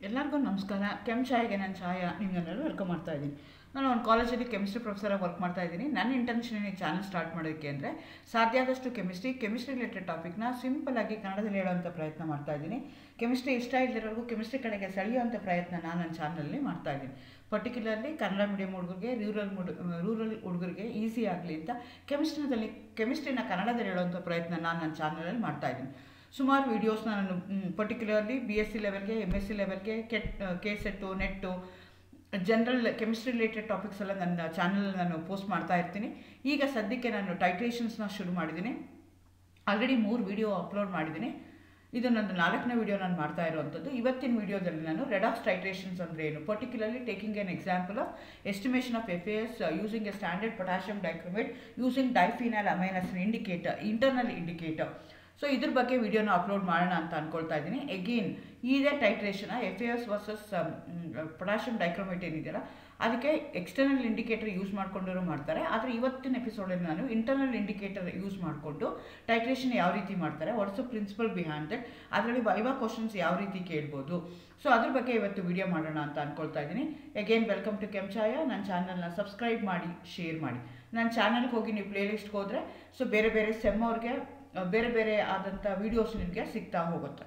ಎಲ್ಲರಿಗೂ ನಮಸ್ಕಾರ ಕೆಮ್ ಚಾಯ್ಗೆ ನಾನು ಛಾಯಾ ನಿಮ್ಗೆಲ್ಲರೂ ವೆಲ್ಕಮ್ ಮಾಡ್ತಾ ಇದ್ದೀನಿ ನಾನು ಒಂದು ಕಾಲೇಜಲ್ಲಿ ಕೆಮಿಸ್ಟ್ರಿ ಪ್ರೊಫೆಸರಾಗಿ ವರ್ಕ್ ಮಾಡ್ತಾ ಇದ್ದೀನಿ ನನ್ನ ಇಂಟೆನ್ಷನ್ ಈ ಚಾನಲ್ ಸ್ಟಾರ್ಟ್ ಮಾಡೋದಕ್ಕೆ ಅಂದರೆ ಸಾಧ್ಯ ಆದಷ್ಟು ಕೆಮಿಸ್ಟ್ರಿ ಕೆಮಿಸ್ಟ್ರಿ ರಿಲೇಟೆಡ್ ಟಾಪಿಕ್ನ ಸಿಂಪಲ್ ಆಗಿ ಕನ್ನಡದಲ್ಲಿ ಹೇಳೋವಂಥ ಪ್ರಯತ್ನ ಮಾಡ್ತಾ ಇದ್ದೀನಿ ಕೆಮಿಸ್ಟ್ರಿ ಇಷ್ಟ ಇಲ್ಲದಿರೋರ್ಗೂ ಕೆಮಿಸ್ಟ್ರಿ ಕಡೆಗೆ ಸೆಳೆಯುವಂಥ ಪ್ರಯತ್ನ ನಾನು ನನ್ನ ಚಾನಲಲ್ಲಿ ಮಾಡ್ತಾ ಇದ್ದೀನಿ ಪರ್ಟಿಕ್ಯುಲರ್ಲಿ ಕನ್ನಡ ಮೀಡಿಯಂ ಹುಡುಗರಿಗೆ ರೂರಲ್ ಮುಡ್ ರೂರಲ್ ಹುಡುಗರಿಗೆ ಈಸಿ ಆಗಲಿ ಅಂತ ಕೆಮಿಸ್ಟ್ರಿನಲ್ಲಿ ಕೆಮಿಸ್ಟ್ರಿನ ಕನ್ನಡದಲ್ಲಿ ಹೇಳೋವಂಥ ಪ್ರಯತ್ನ ನಾನು ನನ್ನ ಚಾನಲಲ್ಲಿ ಮಾಡ್ತಾ ಇದ್ದೀನಿ ಸುಮಾರು ವೀಡಿಯೋಸ್ನ ನಾನು ಪರ್ಟಿಕ್ಯುಲರ್ಲಿ ಬಿ ಎಸ್ ಸಿ ಲೆವೆಲ್ಗೆ ಎಮ್ ಎಸ್ ಸಿ ಲೆವೆಲ್ಗೆ ಕೆಟ್ K set net general chemistry related topics ಎಲ್ಲ ನನ್ನ ಚಾನಲ್ ನಾನು ಪೋಸ್ಟ್ ಮಾಡ್ತಾ ಇರ್ತೀನಿ ಈಗ ಸದ್ಯಕ್ಕೆ ನಾನು ಟೈಟ್ರೇಷನ್ಸ್ನ ಶುರು ಮಾಡಿದ್ದೀನಿ ಆಲ್ರೆಡಿ ಮೂರು ವಿಡಿಯೋ ಅಪ್ಲೋಡ್ ಮಾಡಿದ್ದೀನಿ ಇದು ನಂದು ನಾಲ್ಕನೇ ವಿಡಿಯೋ ನಾನು ಮಾಡ್ತಾ ಇರುವಂಥದ್ದು ಇವತ್ತಿನ ವಿಡಿಯೋದಲ್ಲಿ ನಾನು ರೆಡಾಕ್ಸ್ ಟೈಟ್ರೇಷನ್ಸ್ ಅಂದರೆ ಏನು particularly taking an example of estimation of F S using a standard potassium dichromate using diphenyl amines indicator internal indicator so ಇದ್ರ ಬಗ್ಗೆ ವಿಡಿಯೋನ ಅಪ್ಲೋಡ್ ಮಾಡೋಣ ಅಂತ ಅಂದ್ಕೊಳ್ತಾ ಇದ್ದೀನಿ ಎಗೇನ್ ಇದೇ titration F A S versus potassium dichromate ಏನಿದೆಯಲ್ಲ ಅದಕ್ಕೆ ಎಕ್ಸ್ಟರ್ನಲ್ ಇಂಡಿಕೇಟರ್ ಯೂಸ್ ಮಾಡ್ಕೊಂಡವರು ಮಾಡ್ತಾರೆ ಆದರೆ ಇವತ್ತಿನ ಎಪಿಸೋಡಲ್ಲಿ ನಾನು ಇಂಟರ್ನಲ್ ಇಂಡಿಕೇಟರ್ ಯೂಸ್ ಮಾಡಿಕೊಂಡು ಟೈಟ್ರೇಷನ್ ಯಾವ ರೀತಿ ಮಾಡ್ತಾರೆ ವಾಟ್ಸ್ ಪ್ರಿನ್ಸಿಪಲ್ ಬಿಹೈಂಡ್ ದಟ್ ಅದರಲ್ಲಿ ವೈವಾ ಕ್ವಶನ್ಸ್ ಯಾವ ರೀತಿ ಕೇಳ್ಬೋದು ಸೊ ಅದ್ರ ಬಗ್ಗೆ ಇವತ್ತು ವಿಡಿಯೋ ಮಾಡೋಣ ಅಂತ ಅಂದ್ಕೊಳ್ತಾ ಇದ್ದೀನಿ ಅಗೇನ್ ವೆಲ್ಕಮ್ ಟು ಕೆಂಚಾಯ ನನ್ನ ಚಾನಲ್ನ ಸಬ್ಸ್ಕ್ರೈಬ್ ಮಾಡಿ ಶೇರ್ ಮಾಡಿ ನನ್ನ ಚಾನಲ್ಗೆ ಹೋಗಿ ನೀವು ಪ್ಲೇಲಿಸ್ಟ್ಗೆ ಹೋದರೆ ಸೊ ಬೇರೆ ಬೇರೆ ಸೆಮ್ ಅವ್ರಿಗೆ ಬೇರೆ ಬೇರೆ ಆದಂಥ ವೀಡಿಯೋಸ್ ನಿಮಗೆ ಸಿಗ್ತಾ ಹೋಗುತ್ತೆ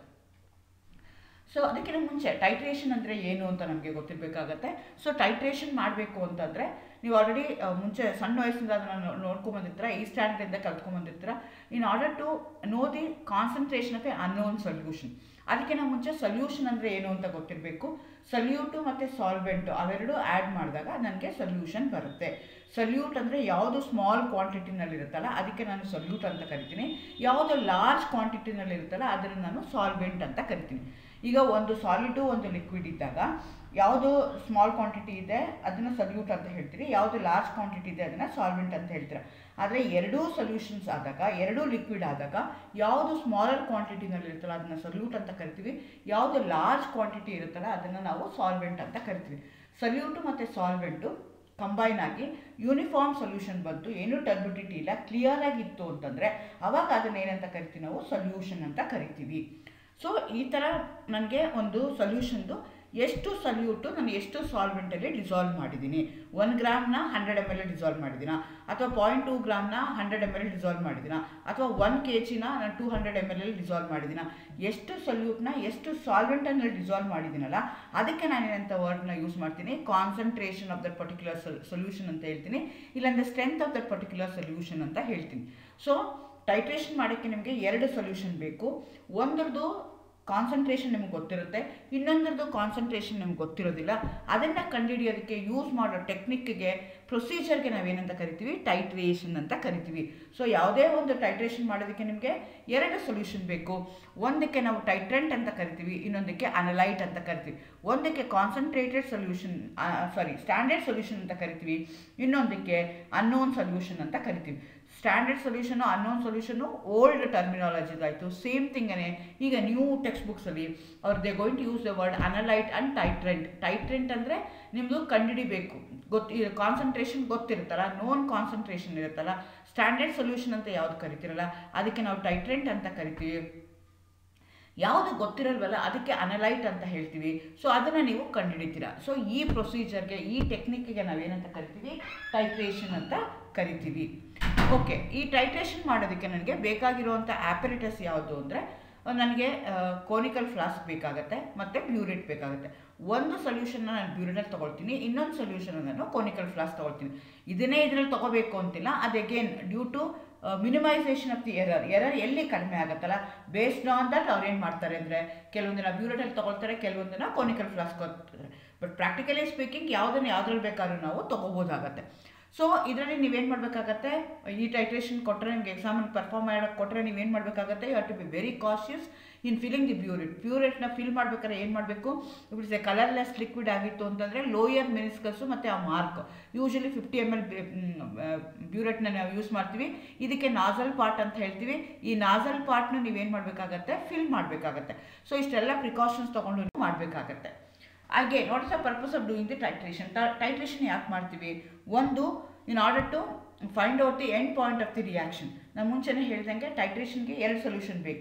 ಸೊ ಅದಕ್ಕಿಂತ ಮುಂಚೆ ಟೈಟ್ರೇಷನ್ ಅಂದರೆ ಏನು ಅಂತ ನಮಗೆ ಗೊತ್ತಿರಬೇಕಾಗತ್ತೆ ಸೊ ಟೈಟ್ರೇಷನ್ ಮಾಡಬೇಕು ಅಂತಂದರೆ ನೀವು ಆಲ್ರೆಡಿ ಮುಂಚೆ ಸಣ್ಣ ವಯಸ್ಸಿಂದ ಅದನ್ನು ನೋಡ್ಕೊಂಬಂದಿರ್ತೀರ ಈ ಸ್ಟ್ಯಾಂಡರ್ಡಿಂದ ಕಲ್ತ್ಕೊಂಬಂದಿರ್ತೀರ in order to know the concentration of a unknown solution ಅದಕ್ಕಿಂತ ಮುಂಚೆ ಸೊಲ್ಯೂಷನ್ ಅಂದರೆ ಏನು ಅಂತ ಗೊತ್ತಿರಬೇಕು ಸಲ್ಯೂಟು ಮತ್ತು ಸಾಲ್ವೆಂಟು ಅವೆರಡು ಆ್ಯಡ್ ಮಾಡಿದಾಗ ನನಗೆ ಸೊಲ್ಯೂಷನ್ ಬರುತ್ತೆ ಸಲ್ಯೂಟ್ ಅಂದರೆ ಯಾವುದು ಸ್ಮಾಲ್ ಕ್ವಾಂಟಿಟಿನಲ್ಲಿರುತ್ತಲ್ಲ ಅದಕ್ಕೆ ನಾನು ಸಲ್ಯೂಟ್ ಅಂತ ಕರಿತೀನಿ ಯಾವುದು ಲಾರ್ಜ್ ಕ್ವಾಂಟಿಟಿನಲ್ಲಿರುತ್ತಲ್ಲ ಅದನ್ನು ನಾನು ಸಾಲ್ವೆಂಟ್ ಅಂತ ಕರಿತೀನಿ ಈಗ ಒಂದು ಸಾಲಿಡು ಒಂದು ಲಿಕ್ವಿಡ್ ಇದ್ದಾಗ ಯಾವುದು ಸ್ಮಾಲ್ ಕ್ವಾಂಟಿಟಿ ಇದೆ ಅದನ್ನು ಸಲ್ಯೂಟ್ ಅಂತ ಹೇಳ್ತೀರಿ ಯಾವುದು ಲಾರ್ಜ್ ಕ್ವಾಂಟಿಟಿ ಇದೆ ಅದನ್ನು ಸಾಲ್ವೆಂಟ್ ಅಂತ ಹೇಳ್ತೀರ ಆದರೆ ಎರಡೂ ಸೊಲ್ಯೂಷನ್ಸ್ ಆದಾಗ ಎರಡೂ ಲಿಕ್ವಿಡ್ ಆದಾಗ ಯಾವುದು ಸ್ಮಾಲರ್ ಕ್ವಾಂಟಿಟಿನಲ್ಲಿ ಇರುತ್ತಲ್ಲ ಅದನ್ನು ಸಲ್ಯೂಟ್ ಅಂತ ಕರಿತೀವಿ ಯಾವುದು ಲಾರ್ಜ್ ಕ್ವಾಂಟಿಟಿ ಇರುತ್ತಲ್ಲ ಅದನ್ನು ನಾವು ಸಾಲ್ವೆಂಟ್ ಅಂತ ಕರಿತೀವಿ ಸಲ್ಯೂಟು ಮತ್ತು ಸಾಲ್ವೆಂಟು ಕಂಬೈನ್ ಆಗಿ ಯೂನಿಫಾರ್ಮ್ ಸೊಲ್ಯೂಷನ್ ಬಂತು ಏನೂ ಟರ್ಬಿಡಿಟಿ ಇಲ್ಲ ಕ್ಲಿಯರ್ ಆಗಿತ್ತು ಅಂತಂದರೆ ಅವಾಗ ಅದನ್ನ ಏನಂತ ಕರಿತೀವಿ ನಾವು ಸೊಲ್ಯೂಷನ್ ಅಂತ ಕರಿತೀವಿ ಸೊ ಈ ಥರ ನನಗೆ ಒಂದು ಸೊಲ್ಯೂಷನ್ದು ಎಷ್ಟು ಸಲ್ಯೂಟು ನಾನು ಎಷ್ಟು ಸಾಲ್ವೆಂಟಲ್ಲಿ ಡಿಸಾಲ್ವ್ ಮಾಡಿದ್ದೀನಿ ಒನ್ ಗ್ರಾಮ್ನ ಹಂಡ್ರೆಡ್ ಎಮ್ ಎಲ್ ಡಿಸಾಲ್ವ್ ಮಾಡಿದ್ದೀನ ಅಥವಾ ಪಾಯಿಂಟ್ ಟೂ ಗ್ರಾಮ್ನ ಹಂಡ್ರೆಡ್ ಎಮ್ ಎಲ್ ಡಿಸಾಲ್ವ್ ಮಾಡಿದ್ದೀನ ಅಥವಾ ಒನ್ ಕೆ ಜಿನ ನಾನು two hundred M L dissolve ಮಾಡಿದ್ದೀನ ಎಷ್ಟು ಸಲ್ಯೂಟ್ನ ಎಷ್ಟು ಸಾಲ್ವೆಂಟನ್ನು ಡಿಸಾಲ್ವ್ ಮಾಡಿದ್ದೀನಲ್ಲ ಅದಕ್ಕೆ ನಾನು ಏನಂತ ವರ್ಡ್ನ ಯೂಸ್ ಮಾಡ್ತೀನಿ concentration of that particular solution ಅಂತ ಹೇಳ್ತೀನಿ ಇಲ್ಲಾಂದರೆ strength of that particular solution ಅಂತ ಹೇಳ್ತೀನಿ ಸೊ ಟೈಟ್ರೇಷನ್ ಮಾಡೋಕ್ಕೆ ನಿಮಗೆ ಎರಡು ಸೊಲ್ಯೂಷನ್ ಬೇಕು ಒಂದರದು ಕಾನ್ಸಂಟ್ರೇಷನ್ ನಿಮ್ಗೆ ಗೊತ್ತಿರುತ್ತೆ ಇನ್ನೊಂದರದ್ದು ಕಾನ್ಸಂಟ್ರೇಷನ್ ನಿಮ್ಗೆ ಗೊತ್ತಿರೋದಿಲ್ಲ ಅದನ್ನು ಕಂಡುಹಿಡಿಯೋದಕ್ಕೆ ಯೂಸ್ ಮಾಡೋ ಟೆಕ್ನಿಕ್ಗೆ ಪ್ರೊಸೀಜರ್ಗೆ ನಾವೇನಂತ ಕರಿತೀವಿ ಟೈಟ್ರೇಷನ್ ಅಂತ ಕರಿತೀವಿ ಸೊ ಯಾವುದೇ ಒಂದು ಟೈಟ್ರೇಷನ್ ಮಾಡೋದಕ್ಕೆ ನಿಮಗೆ ಎರಡು ಸೊಲ್ಯೂಷನ್ ಬೇಕು ಒಂದಕ್ಕೆ ನಾವು ಟೈಟ್ರೆಂಟ್ ಅಂತ ಕರಿತೀವಿ ಇನ್ನೊಂದಕ್ಕೆ ಅನಲೈಟ್ ಅಂತ ಕರಿತೀವಿ ಒಂದಕ್ಕೆ concentrated solution sorry standard solution ಅಂತ ಕರಿತೀವಿ ಇನ್ನೊಂದಕ್ಕೆ ಅನ್ನೋನ್ ಸೊಲ್ಯೂಷನ್ ಅಂತ ಕರಿತೀವಿ ಸ್ಟ್ಯಾಂಡರ್ಡ್ ಸೊಲ್ಯೂಷನು ಅನ್ನೋನ್ ಸೊಲ್ಯೂಷನು ಓಲ್ಡ್ ಟರ್ಮಿನಾಲಜಿದಾಯಿತು ಸೇಮ್ ಥಿಂಗನೇ ಈಗ ನ್ಯೂ ಟೆಕ್ಸ್ಟ್ ಬುಕ್ಸಲ್ಲಿ ಅವ್ರು they going to use the word analyte and titrant titrant ಅಂದರೆ ನಿಮ್ಮದು ಕಂಡುಹಿಡಿಬೇಕು ಗೊತ್ತಿ ಕಾನ್ಸಂಟ್ರೇಷನ್ ಗೊತ್ತಿರುತ್ತಲ್ಲ ನೋನ್ ಕಾನ್ಸಂಟ್ರೇಷನ್ ಇರುತ್ತಲ್ಲ ಸ್ಟ್ಯಾಂಡರ್ಡ್ ಸೊಲ್ಯೂಷನ್ ಅಂತ ಯಾವ್ದು ಕರಿತೀರಲ್ಲ ಅದಕ್ಕೆ ನಾವು ಟೈಟ್ರೆಂಟ್ ಅಂತ ಕರಿತೀವಿ ಯಾವುದು ಗೊತ್ತಿರಲ್ವಲ್ಲ ಅದಕ್ಕೆ ಅನಲೈಟ್ ಅಂತ ಹೇಳ್ತೀವಿ ಸೊ ಅದನ್ನು ನೀವು ಕಂಡುಹಿಡಿತೀರಾ ಸೊ ಈ ಪ್ರೊಸೀಜರ್ಗೆ ಈ ಟೆಕ್ನಿಕ್ಗೆ ನಾವೇನಂತ ಕರಿತೀವಿ ಟೈಟ್ರೇಷನ್ ಅಂತ ಕರಿತೀವಿ ಓಕೆ ಈ ಟೈಟ್ರೇಷನ್ ಮಾಡೋದಕ್ಕೆ ನನಗೆ ಬೇಕಾಗಿರುವಂಥ ಆ್ಯಪರೇಟಸ್ ಯಾವುದು ಅಂದರೆ ನನಗೆ ಕೋನಿಕಲ್ ಫ್ಲಾಸ್ಕ್ ಬೇಕಾಗುತ್ತೆ ಮತ್ತು ಬ್ಯೂರೇಟ್ ಬೇಕಾಗುತ್ತೆ ಒಂದು ಸೊಲ್ಯೂಷನ್ನ ನಾನು ಬ್ಯೂರೇಟಲ್ಲಿ ತೊಗೊಳ್ತೀನಿ ಇನ್ನೊಂದು ಸೊಲ್ಯೂಷನ್ ನಾನು ಕೋನಿಕಲ್ ಫ್ಲಾಸ್ಕ್ ತೊಗೊಳ್ತೀನಿ ಇದನ್ನೇ ಇದರಲ್ಲಿ ತೊಗೋಬೇಕು ಅಂತಿಲ್ಲ ಅದು again due to minimisation of the error error ಎಲ್ಲಿ ಕಡಿಮೆ ಆಗುತ್ತಲ್ಲ ಬೇಸ್ಡ್ ಆನ್ ದಟ್ ಅವ್ರು ಏನು ಮಾಡ್ತಾರೆ ಅಂದರೆ ಕೆಲವೊಂದಿನ ಬ್ಯೂರೇಟಲ್ಲಿ ತೊಗೊಳ್ತಾರೆ ಕೆಲವೊಂದಿನ ಕೋನಿಕಲ್ ಫ್ಲಾಸ್ಕ್ ಕೊಡ್ತಾರೆ ಬಟ್ ಪ್ರಾಕ್ಟಿಕಲಿ ಸ್ಪೀಕಿಂಗ್ ಯಾವುದನ್ನು ಯಾವುದ್ರಲ್ಲಿ ಬೇಕಾದ್ರೂ ನಾವು ತೊಗೋಬೋದಾಗತ್ತೆ ಸೊ ಇದರಲ್ಲಿ ನೀವೇನು ಮಾಡಬೇಕಾಗತ್ತೆ ಈ ಟೈಟ್ರೇಷನ್ ಕೊಟ್ಟರೆ ನಿಮ್ಗೆ ಎಕ್ಸಾಮಲ್ಲಿ ಪರ್ಫಾರ್ಮ್ ಮಾಡೋಕ್ಕೆ ಕೊಟ್ಟರೆ ನೀವೇನು ಮಾಡಬೇಕಾಗತ್ತೆ you have to be very cautious in filling the burette ಬ್ಯೂರೆಟ್ನ ಫಿಲ್ ಮಾಡ್ಬೇಕಾದ್ರೆ ಏನು ಮಾಡಬೇಕು ಇಟ್ಸ್ ಎ ಕಲರ್ಲೆಸ್ ಲಿಕ್ವಿಡ್ ಆಗಿತ್ತು ಅಂತಂದರೆ ಲೋಯರ್ ಮೆನಿಸ್ಕಸ್ಸು ಮತ್ತು ಆ mark usually fifty M L ಬ್ಯೂರೆಟ್ನ ನಾವು ಯೂಸ್ ಮಾಡ್ತೀವಿ ಇದಕ್ಕೆ ನಾಸಲ್ ಪಾರ್ಟ್ ಅಂತ ಹೇಳ್ತೀವಿ ಈ ನಾಸಲ್ ಪಾರ್ಟ್ನ ನೀವೇನು ಮಾಡಬೇಕಾಗತ್ತೆ ಫಿಲ್ ಮಾಡಬೇಕಾಗತ್ತೆ ಸೊ ಇಷ್ಟೆಲ್ಲ ಪ್ರಿಕಾಷನ್ಸ್ ತೊಗೊಂಡು ಮಾಡಬೇಕಾಗತ್ತೆ again what is the purpose of doing the titration titration ಯಾಕೆ ಮಾಡ್ತೀವಿ ಒಂದು in order to find out the end point of the reaction ನಾನು ಮುಂಚೆನೇ ಹೇಳ್ದಂಗೆ ಟೈಟ್ರೇಷನ್ಗೆ ಎರಡು ಸೊಲ್ಯೂಷನ್ ಬೇಕು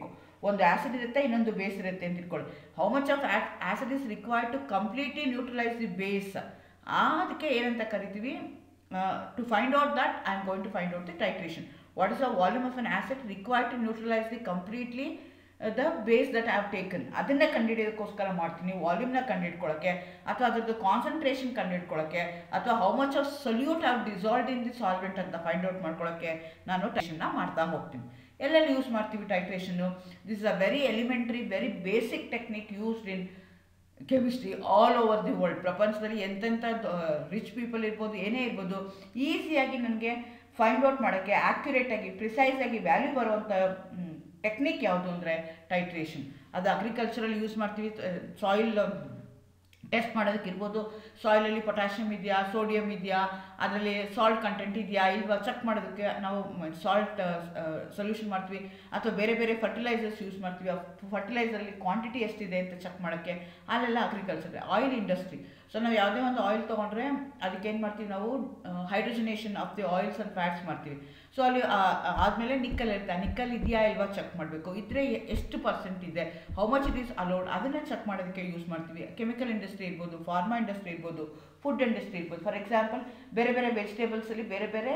ಒಂದು ಆ್ಯಸಿಡ್ ಇರುತ್ತೆ ಇನ್ನೊಂದು ಬೇಸ್ ಇರುತ್ತೆ ಅಂತ ಇಟ್ಕೊಳ್ಳಿ how much of acid is required to completely neutralise the base ಅದಕ್ಕೆ ಏನಂತ ಕರಿತೀವಿ to find out that I am going to find out the titration what is the volume of an acid required to neutralise the completely the base that have taken ಅದನ್ನೇ ಕಂಡುಹಿಡಿಯೋದಕ್ಕೋಸ್ಕರ ಮಾಡ್ತೀನಿ ವಾಲ್ಯೂಮ್ನ ಕಂಡುಹಿಡ್ಕೊಳ್ಳೋಕ್ಕೆ ಅಥವಾ ಅದ್ರದ್ದು concentration ಕಂಡುಹಿಡ್ಕೊಳ್ಳೋಕ್ಕೆ ಅಥವಾ how much of solute have dissolved in the solvent ಅಂತ find out ಮಾಡ್ಕೊಳ್ಳೋಕ್ಕೆ ನಾನು ಟೈಷನ್ನ ಮಾಡ್ತಾ ಹೋಗ್ತೀನಿ ಎಲ್ಲೆಲ್ಲಿ ಯೂಸ್ ಮಾಡ್ತೀವಿ ಟೈಟ್ರೇಷನ್ನು this is a very elementary very basic technique used in chemistry all over the world ಪ್ರಪಂಚದಲ್ಲಿ ಎಂತೆಂಥ ರಿಚ್ ಪೀಪಲ್ ಇರ್ಬೋದು ಏನೇ ಇರ್ಬೋದು ಈಸಿಯಾಗಿ ನನಗೆ ಫೈಂಡ್ ಔಟ್ ಮಾಡೋಕ್ಕೆ ಆ್ಯಕ್ಯುರೇಟಾಗಿ ಪ್ರಿಸೈಸಾಗಿ ವ್ಯಾಲ್ಯೂ ಬರುವಂಥ ಟೆಕ್ನಿಕ್ ಯಾವುದು ಅಂದರೆ ಟೈಟ್ರೇಷನ್ ಅದು ಅಗ್ರಿಕಲ್ಚರಲ್ಲಿ ಯೂಸ್ ಮಾಡ್ತೀವಿ ಸಾಯಿಲ್ ಟೆಸ್ಟ್ ಮಾಡೋದಕ್ಕೆ ಇರ್ಬೋದು ಸಾಯಿಲಲ್ಲಿ ಪೊಟ್ಯಾಷಿಯಮ್ ಇದೆಯಾ ಸೋಡಿಯಂ ಇದೆಯಾ ಅದರಲ್ಲಿ ಸಾಲ್ಟ್ ಕಂಟೆಂಟ್ ಇದೆಯಾ ಇಲ್ವಾ ಚೆಕ್ ಮಾಡೋದಕ್ಕೆ ನಾವು ಸಾಲ್ಟ್ ಸೊಲ್ಯೂಷನ್ ಮಾಡ್ತೀವಿ ಅಥವಾ ಬೇರೆ ಬೇರೆ ಫರ್ಟಿಲೈಸರ್ಸ್ ಯೂಸ್ ಮಾಡ್ತೀವಿ ಆ ಫರ್ಟಿಲೈಸರಲ್ಲಿ ಕ್ವಾಂಟಿಟಿ ಎಷ್ಟಿದೆ ಅಂತ ಚೆಕ್ ಮಾಡೋಕ್ಕೆ ಅಲ್ಲೆಲ್ಲ ಅಗ್ರಿಕಲ್ಚರ್ ಆಯಿಲ್ ಇಂಡಸ್ಟ್ರಿ ಸೊ ನಾವು ಯಾವುದೇ ಒಂದು ಆಯಿಲ್ ತೊಗೊಂಡ್ರೆ ಅದಕ್ಕೆ ಏನು ಮಾಡ್ತೀವಿ ನಾವು hydrogenation of the oils and fats ಮಾಡ್ತೀವಿ ಸೊ ಅಲ್ಲಿ ಆದಮೇಲೆ ನಿಕ್ಕಲ್ ಇರುತ್ತೆ ನಿಕ್ಕಲ್ ಇದೆಯಾ ಇಲ್ವಾ ಚೆಕ್ ಮಾಡಬೇಕು ಇದ್ರೆ ಎಷ್ಟು ಪರ್ಸೆಂಟ್ ಇದೆ how much it is allowed ಅದನ್ನು ಚೆಕ್ ಮಾಡೋದಕ್ಕೆ ಯೂಸ್ ಮಾಡ್ತೀವಿ ಕೆಮಿಕಲ್ ಇಂಡಸ್ಟ್ರಿ ಇರ್ಬೋದು ಫಾರ್ಮಾ ಇಂಡಸ್ಟ್ರಿ ಇರ್ಬೋದು ಫುಡ್ ಇಂಡಸ್ಟ್ರಿ ಇರ್ಬೋದು ಫಾರ್ ಎಕ್ಸಾಂಪಲ್ ಬೇರೆ ಬೇರೆ ವೆಜಿಟೇಬಲ್ಸಲ್ಲಿ ಬೇರೆ ಬೇರೆ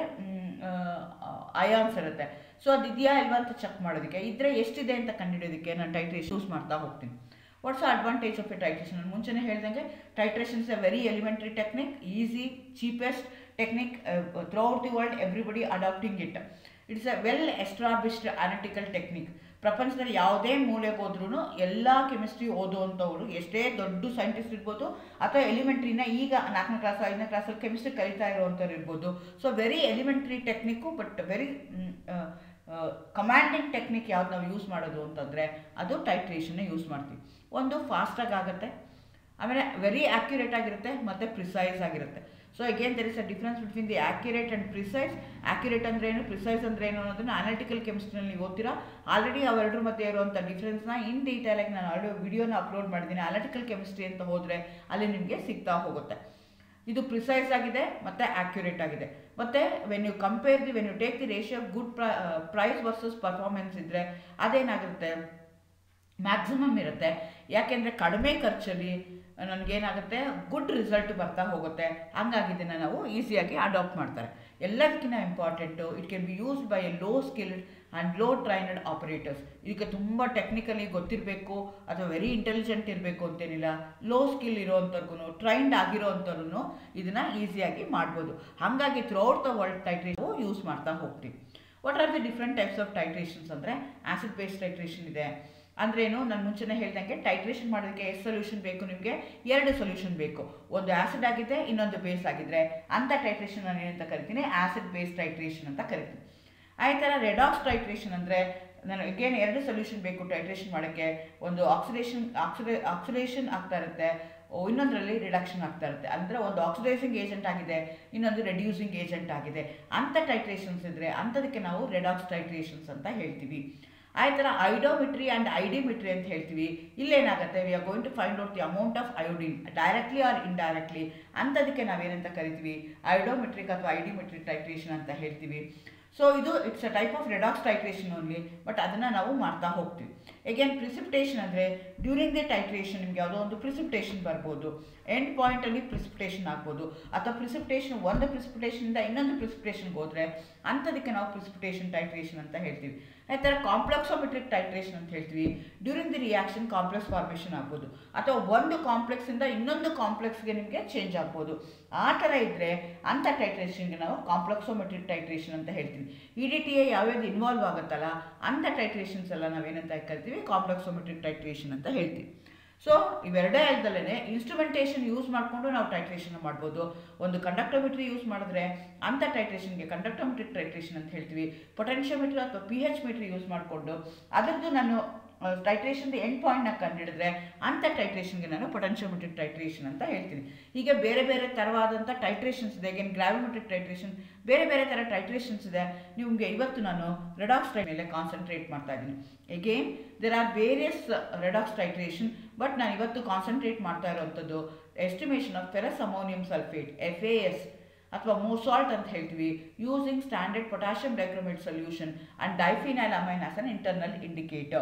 ಅಯಾನ್ಸ್ ಇರುತ್ತೆ ಸೊ ಅದು ಇದೆಯಾ ಇಲ್ವಾ ಅಂತ ಚೆಕ್ ಮಾಡೋದಕ್ಕೆ ಇದ್ರೆ ಎಷ್ಟಿದೆ ಅಂತ ಕಂಡುಹಿಡಿಯೋದಕ್ಕೆ ನಾನು ಟೈಟ್ರೇಷನ್ ಯೂಸ್ ಮಾಡ್ತಾ ಹೋಗ್ತೀನಿ what's advantage of a titration ನಾನು ಮುಂಚೆನೇ ಹೇಳ್ದಂಗೆ titration is a very elementary technique easy cheapest technique throughout the world everybody adapting it it's a well established analytical technique ಪ್ರಪಂಚದಲ್ಲಿ ಯಾವುದೇ ಮೂಲೆಗೆ ಹೋದ್ರೂ ಎಲ್ಲ ಕೆಮಿಸ್ಟ್ರಿ ಓದುವಂಥವ್ರು ಎಷ್ಟೇ ದೊಡ್ಡ ಸೈಂಟಿಸ್ಟ್ ಇರ್ಬೋದು ಅಥವಾ ಎಲಿಮೆಂಟ್ರಿನ ಈಗ ನಾಲ್ಕನೇ ಕ್ಲಾಸ್ ಐದನೇ ಕ್ಲಾಸಲ್ಲಿ ಕೆಮಿಸ್ಟ್ರಿ ಕಲಿತಾ ಇರುವಂಥವ್ರು ಇರ್ಬೋದು so very elementary technique but very commanding technique ಯಾವ್ದು ನಾವು ಯೂಸ್ ಮಾಡೋದು ಅಂತಂದರೆ ಅದು ಟೈಟ್ರೇಷನ್ನೇ ಯೂಸ್ ಮಾಡ್ತೀವಿ ಒಂದು ಫಾಸ್ಟಾಗಿ ಆಗುತ್ತೆ ಆಮೇಲೆ ವೆರಿ ಆ್ಯಕ್ಯುರೇಟ್ ಆಗಿರುತ್ತೆ ಮತ್ತು ಪ್ರಿಸೈಸ್ ಆಗಿರುತ್ತೆ so again there is a difference between the accurate and precise accurate ಅಂದ್ರೆ ಏನು ಪ್ರಿಸೈಸ್ ಅಂದ್ರೆ ಏನು ಅನ್ನೋದನ್ನ ಅನಾಲಿಟಿಕಲ್ ಕೆಮಿಸ್ಟ್ರಿನಲ್ಲಿ ನೀವು ಓದ್ತೀರಾ ಆಲ್ರೆಡಿ ಅವೆರಡರ ಮಧ್ಯೆ ಇರುವಂಥ ಡಿಫ್ರೆನ್ಸ್ನ ಇನ್ ಡೀಟೇಲಾಗಿ ನಾನು ಆಲ್ರೆಡಿ ವಿಡಿಯೋನ ಅಪ್ಲೋಡ್ ಮಾಡಿದ್ದೀನಿ ಅನಾಲಿಟಿಕಲ್ ಕೆಮಿಸ್ಟ್ರಿ ಅಂತ ಹೋದರೆ ಅಲ್ಲಿ ನಿಮಗೆ ಸಿಗ್ತಾ ಹೋಗುತ್ತೆ ಇದು ಪ್ರಿಸೈಸ್ ಆಗಿದೆ ಮತ್ತು ಆ್ಯಕ್ಯುರೇಟ್ ಆಗಿದೆ ಮತ್ತು when you compare the when you take the ratio good price versus performance ಇದ್ದರೆ ಅದೇನಾಗುತ್ತೆ ಮ್ಯಾಕ್ಸಿಮಮ್ ಇರುತ್ತೆ ಯಾಕೆಂದರೆ ಕಡಿಮೆ ಖರ್ಚಲ್ಲಿ ನನಗೇನಾಗುತ್ತೆ ಗುಡ್ ರಿಸಲ್ಟ್ ಬರ್ತಾ ಹೋಗುತ್ತೆ ಹಂಗಾಗಿ ಇದನ್ನು ನಾವು ಈಸಿಯಾಗಿ ಅಡಾಪ್ಟ್ ಮಾಡ್ತಾರೆ ಎಲ್ಲದಕ್ಕಿಂತ important it can be used by a low skilled and low trained operators ಇದಕ್ಕೆ ತುಂಬ ಟೆಕ್ನಿಕಲಿ ಗೊತ್ತಿರಬೇಕು ಅಥವಾ ವೆರಿ ಇಂಟೆಲಿಜೆಂಟ್ ಇರಬೇಕು ಅಂತೇನಿಲ್ಲ ಲೋ ಸ್ಕಿಲ್ ಇರೋವಂಥವ್ರಿಗೂ ಟ್ರೈನ್ಡ್ ಆಗಿರೋವಂಥವ್ರು ಇದನ್ನು ಈಸಿಯಾಗಿ ಮಾಡ್ಬೋದು ಹಾಗಾಗಿ throughout the world titration use ಮಾಡ್ತಾ ಹೋಗ್ತೀವಿ what are the different types of titrations ಅಂದರೆ ಆ್ಯಸಿಡ್ ಬೇಸ್ ಟೈಟ್ರೇಷನ್ ಇದೆ ಅಂದ್ರೇನು ನಾನು ಮುಂಚೆನೇ ಹೇಳ್ದಂಗೆ ಟೈಟ್ರೇಷನ್ ಮಾಡೋದಕ್ಕೆ ಎಷ್ಟು ಸೊಲ್ಯೂಷನ್ ಬೇಕು ನಿಮಗೆ ಎರಡು ಸೊಲ್ಯೂಷನ್ ಬೇಕು ಒಂದು ಆ್ಯಸಿಡ್ ಆಗಿದೆ ಇನ್ನೊಂದು ಬೇಸ್ ಆಗಿದ್ರೆ ಅಂಥ ಟೈಟ್ರೇಷನ್ ನಾನು ಏನಂತ ಕರಿತೀನಿ ಆ್ಯಸಿಡ್ ಬೇಸ್ ಟೈಟ್ರೇಷನ್ ಅಂತ ಕರಿತೀನಿ ಆ ಥರ ರೆಡಾಕ್ಸ್ ಟೈಟ್ರೇಷನ್ ಅಂದರೆ ನಾನು ಅಗೇನ್ ಎರಡು ಸೊಲ್ಯೂಷನ್ ಬೇಕು ಟೈಟ್ರೇಷನ್ ಮಾಡೋಕ್ಕೆ ಒಂದು ಆಕ್ಸಿಡೇಷನ್ ಆಕ್ಸಿಡೇ ಆಕ್ಸಿಡೇಷನ್ ಆಗ್ತಾ ಇರುತ್ತೆ ಇನ್ನೊಂದರಲ್ಲಿ ರಿಡಕ್ಷನ್ ಆಗ್ತಾ ಇರುತ್ತೆ ಅಂದರೆ ಒಂದು ಆಕ್ಸಿಡೈಸಿಂಗ್ ಏಜೆಂಟ್ ಆಗಿದೆ ಇನ್ನೊಂದು ರೆಡ್ಯೂಸಿಂಗ್ ಏಜೆಂಟ್ ಆಗಿದೆ ಅಂಥ ಟೈಟ್ರೇಷನ್ಸ್ ಇದ್ದರೆ ಅಂಥದಕ್ಕೆ ನಾವು ರೆಡಾಕ್ಸ್ ಟೈಟ್ರೇಷನ್ಸ್ ಅಂತ ಹೇಳ್ತೀವಿ ಆ ಥರ ಐಡೋಮಿಟ್ರಿ ಆ್ಯಂಡ್ ಐಡಿಮಿಟ್ರಿ ಅಂತ ಹೇಳ್ತೀವಿ ಇಲ್ಲೇನಾಗುತ್ತೆ we are going to find out the amount of iodine directly or indirectly ಅಂಥದಕ್ಕೆ ನಾವೇನಂತ ಕರಿತೀವಿ ಐಡೋಮೆಟ್ರಿಕ್ ಅಥವಾ ಐಡಿಮೆಟ್ರಿಕ್ ಟೈಟ್ರೇಷನ್ ಅಂತ ಹೇಳ್ತೀವಿ ಸೊ ಇದು it's a type of redox titration only but ಅದನ್ನು ನಾವು ಮಾಡ್ತಾ ಹೋಗ್ತೀವಿ ಎಗೇನ್ ಪ್ರಿಸಿಪ್ಟೇಷನ್ ಅಂದರೆ ಡ್ಯೂರಿಂಗ್ ದಿ ಟೈಟ್ರೇಷನ್ ನಿಮ್ಗೆ ಯಾವುದೋ ಒಂದು ಪ್ರಿಸಿಪ್ಟೇಷನ್ ಬರ್ಬೋದು ಎಂಡ್ ಪಾಯಿಂಟಲ್ಲಿ ಪ್ರಿಸಿಪ್ಟೇಷನ್ ಆಗ್ಬೋದು ಅಥವಾ ಪ್ರಿಸಿಪ್ಟೇಷನ್ ಒಂದು ಪ್ರಿಸಿಪ್ಟೇಷನಿಂದ ಇನ್ನೊಂದು ಪ್ರಿಸಿಪ್ಟೇಷನ್ಗೆ ಹೋದರೆ ಅಂಥದಕ್ಕೆ ನಾವು ಪ್ರಿಸಿಪ್ಟೇಷನ್ ಟೈಟ್ರೇಷನ್ ಅಂತ ಹೇಳ್ತೀವಿ ಆ ಥರ ಕಾಂಪ್ಲೆಕ್ಸೋಮೆಟ್ರಿಕ್ ಟೈಟ್ರೇಷನ್ ಅಂತ ಹೇಳ್ತೀವಿ during the reaction complex formation ಆಗ್ಬೋದು ಅಥವಾ ಒಂದು ಕಾಂಪ್ಲೆಕ್ಸಿಂದ ಇನ್ನೊಂದು ಕಾಂಪ್ಲೆಕ್ಸ್ಗೆ ನಿಮಗೆ ಚೇಂಜ್ ಆಗ್ಬೋದು ಆ ಥರ ಇದ್ದರೆ ಅಂಥ ಟೈಟ್ರೇಷನ್ಗೆ ನಾವು ಕಾಂಪ್ಲೆಕ್ಸೋಮೆಟ್ರಿಕ್ ಟೈಟ್ರೇಷನ್ ಅಂತ ಹೇಳ್ತೀವಿ ಇ ಡಿ ಟಿ ಎ ಯಾವ್ಯಾವ್ದು ಇನ್ವಾಲ್ವ್ ಆಗುತ್ತಲ್ಲ ಅಂಥ ಟೈಟ್ರೇಷನ್ಸ್ ಎಲ್ಲ ನಾವೇನಂತ ಕರಿತೀವಿ ಕಾಂಪ್ಲೆಕ್ಸೋಮೆಟ್ರಿಕ್ ಟೈಟ್ರೇಷನ್ ಅಂತ ಹೇಳ್ತೀವಿ ಸೊ ಇವೆರಡೇ ಅಲ್ದಲೇ ಇನ್ಸ್ಟ್ರುಮೆಂಟೇಷನ್ ಯೂಸ್ ಮಾಡಿಕೊಂಡು ನಾವು ಟೈಟ್ರೇಷನ್ ಮಾಡ್ಬೋದು ಒಂದು ಕಂಡಕ್ಟೋಮೆಟ್ರಿ ಯೂಸ್ ಮಾಡಿದ್ರೆ ಅಂಥ ಟೈಟ್ರೇಷನ್ಗೆ ಕಂಡಕ್ಟೋಮೆಟ್ರಿಕ್ ಟೈಟ್ರೇಷನ್ ಅಂತ ಹೇಳ್ತೀವಿ ಪೊಟೆನ್ಷಿಯೋಮೆಟ್ರಿ ಅಥವಾ ಪಿ ಹೆಚ್ ಮೆಟ್ರಿ ಯೂಸ್ ಮಾಡಿಕೊಂಡು ಅದರದ್ದು ನಾನು ಟೈಟ್ರೇಷನ್ ಎಂಡ್ ಪಾಯಿಂಟ್ನ ಕಂಡುಹಿಡಿದ್ರೆ ಅಂಥ ಟೈಟ್ರೇಷನ್ಗೆ ನಾನು ಪೊಟೆನ್ಷಿಯೋಮೆಟ್ರಿಕ್ ಟೈಟ್ರೇಷನ್ ಅಂತ ಹೇಳ್ತೀನಿ ಹೀಗೆ ಬೇರೆ ಬೇರೆ ಥರವಾದಂಥ ಟೈಟ್ರೇಷನ್ಸ್ ಇದೆ ಅಗೇನ್ ಗ್ರಾವಿಮೆಟ್ರಿಕ್ ಟೈಟ್ರೇಷನ್ ಬೇರೆ ಬೇರೆ ಥರ ಟೈಟ್ರೇಷನ್ಸ್ ಇದೆ ನಿಮಗೆ ಇವತ್ತು ನಾನು ರೆಡಾಕ್ಸ್ ಟೈ ಮೇಲೆ ಕಾನ್ಸಂಟ್ರೇಟ್ ಮಾಡ್ತಾ ಇದ್ದೀನಿ again there are various redox titration but ನಾನು ಇವತ್ತು ಕಾನ್ಸಂಟ್ರೇಟ್ ಮಾಡ್ತಾ ಇರೋವಂಥದ್ದು estimation of ferrous ammonium sulphate F A S ಅಥವಾ ಮೋಸಾಲ್ಟ್ ಅಂತ ಹೇಳ್ತೀವಿ using standard potassium dichromate solution and diphenyl amine as an internal indicator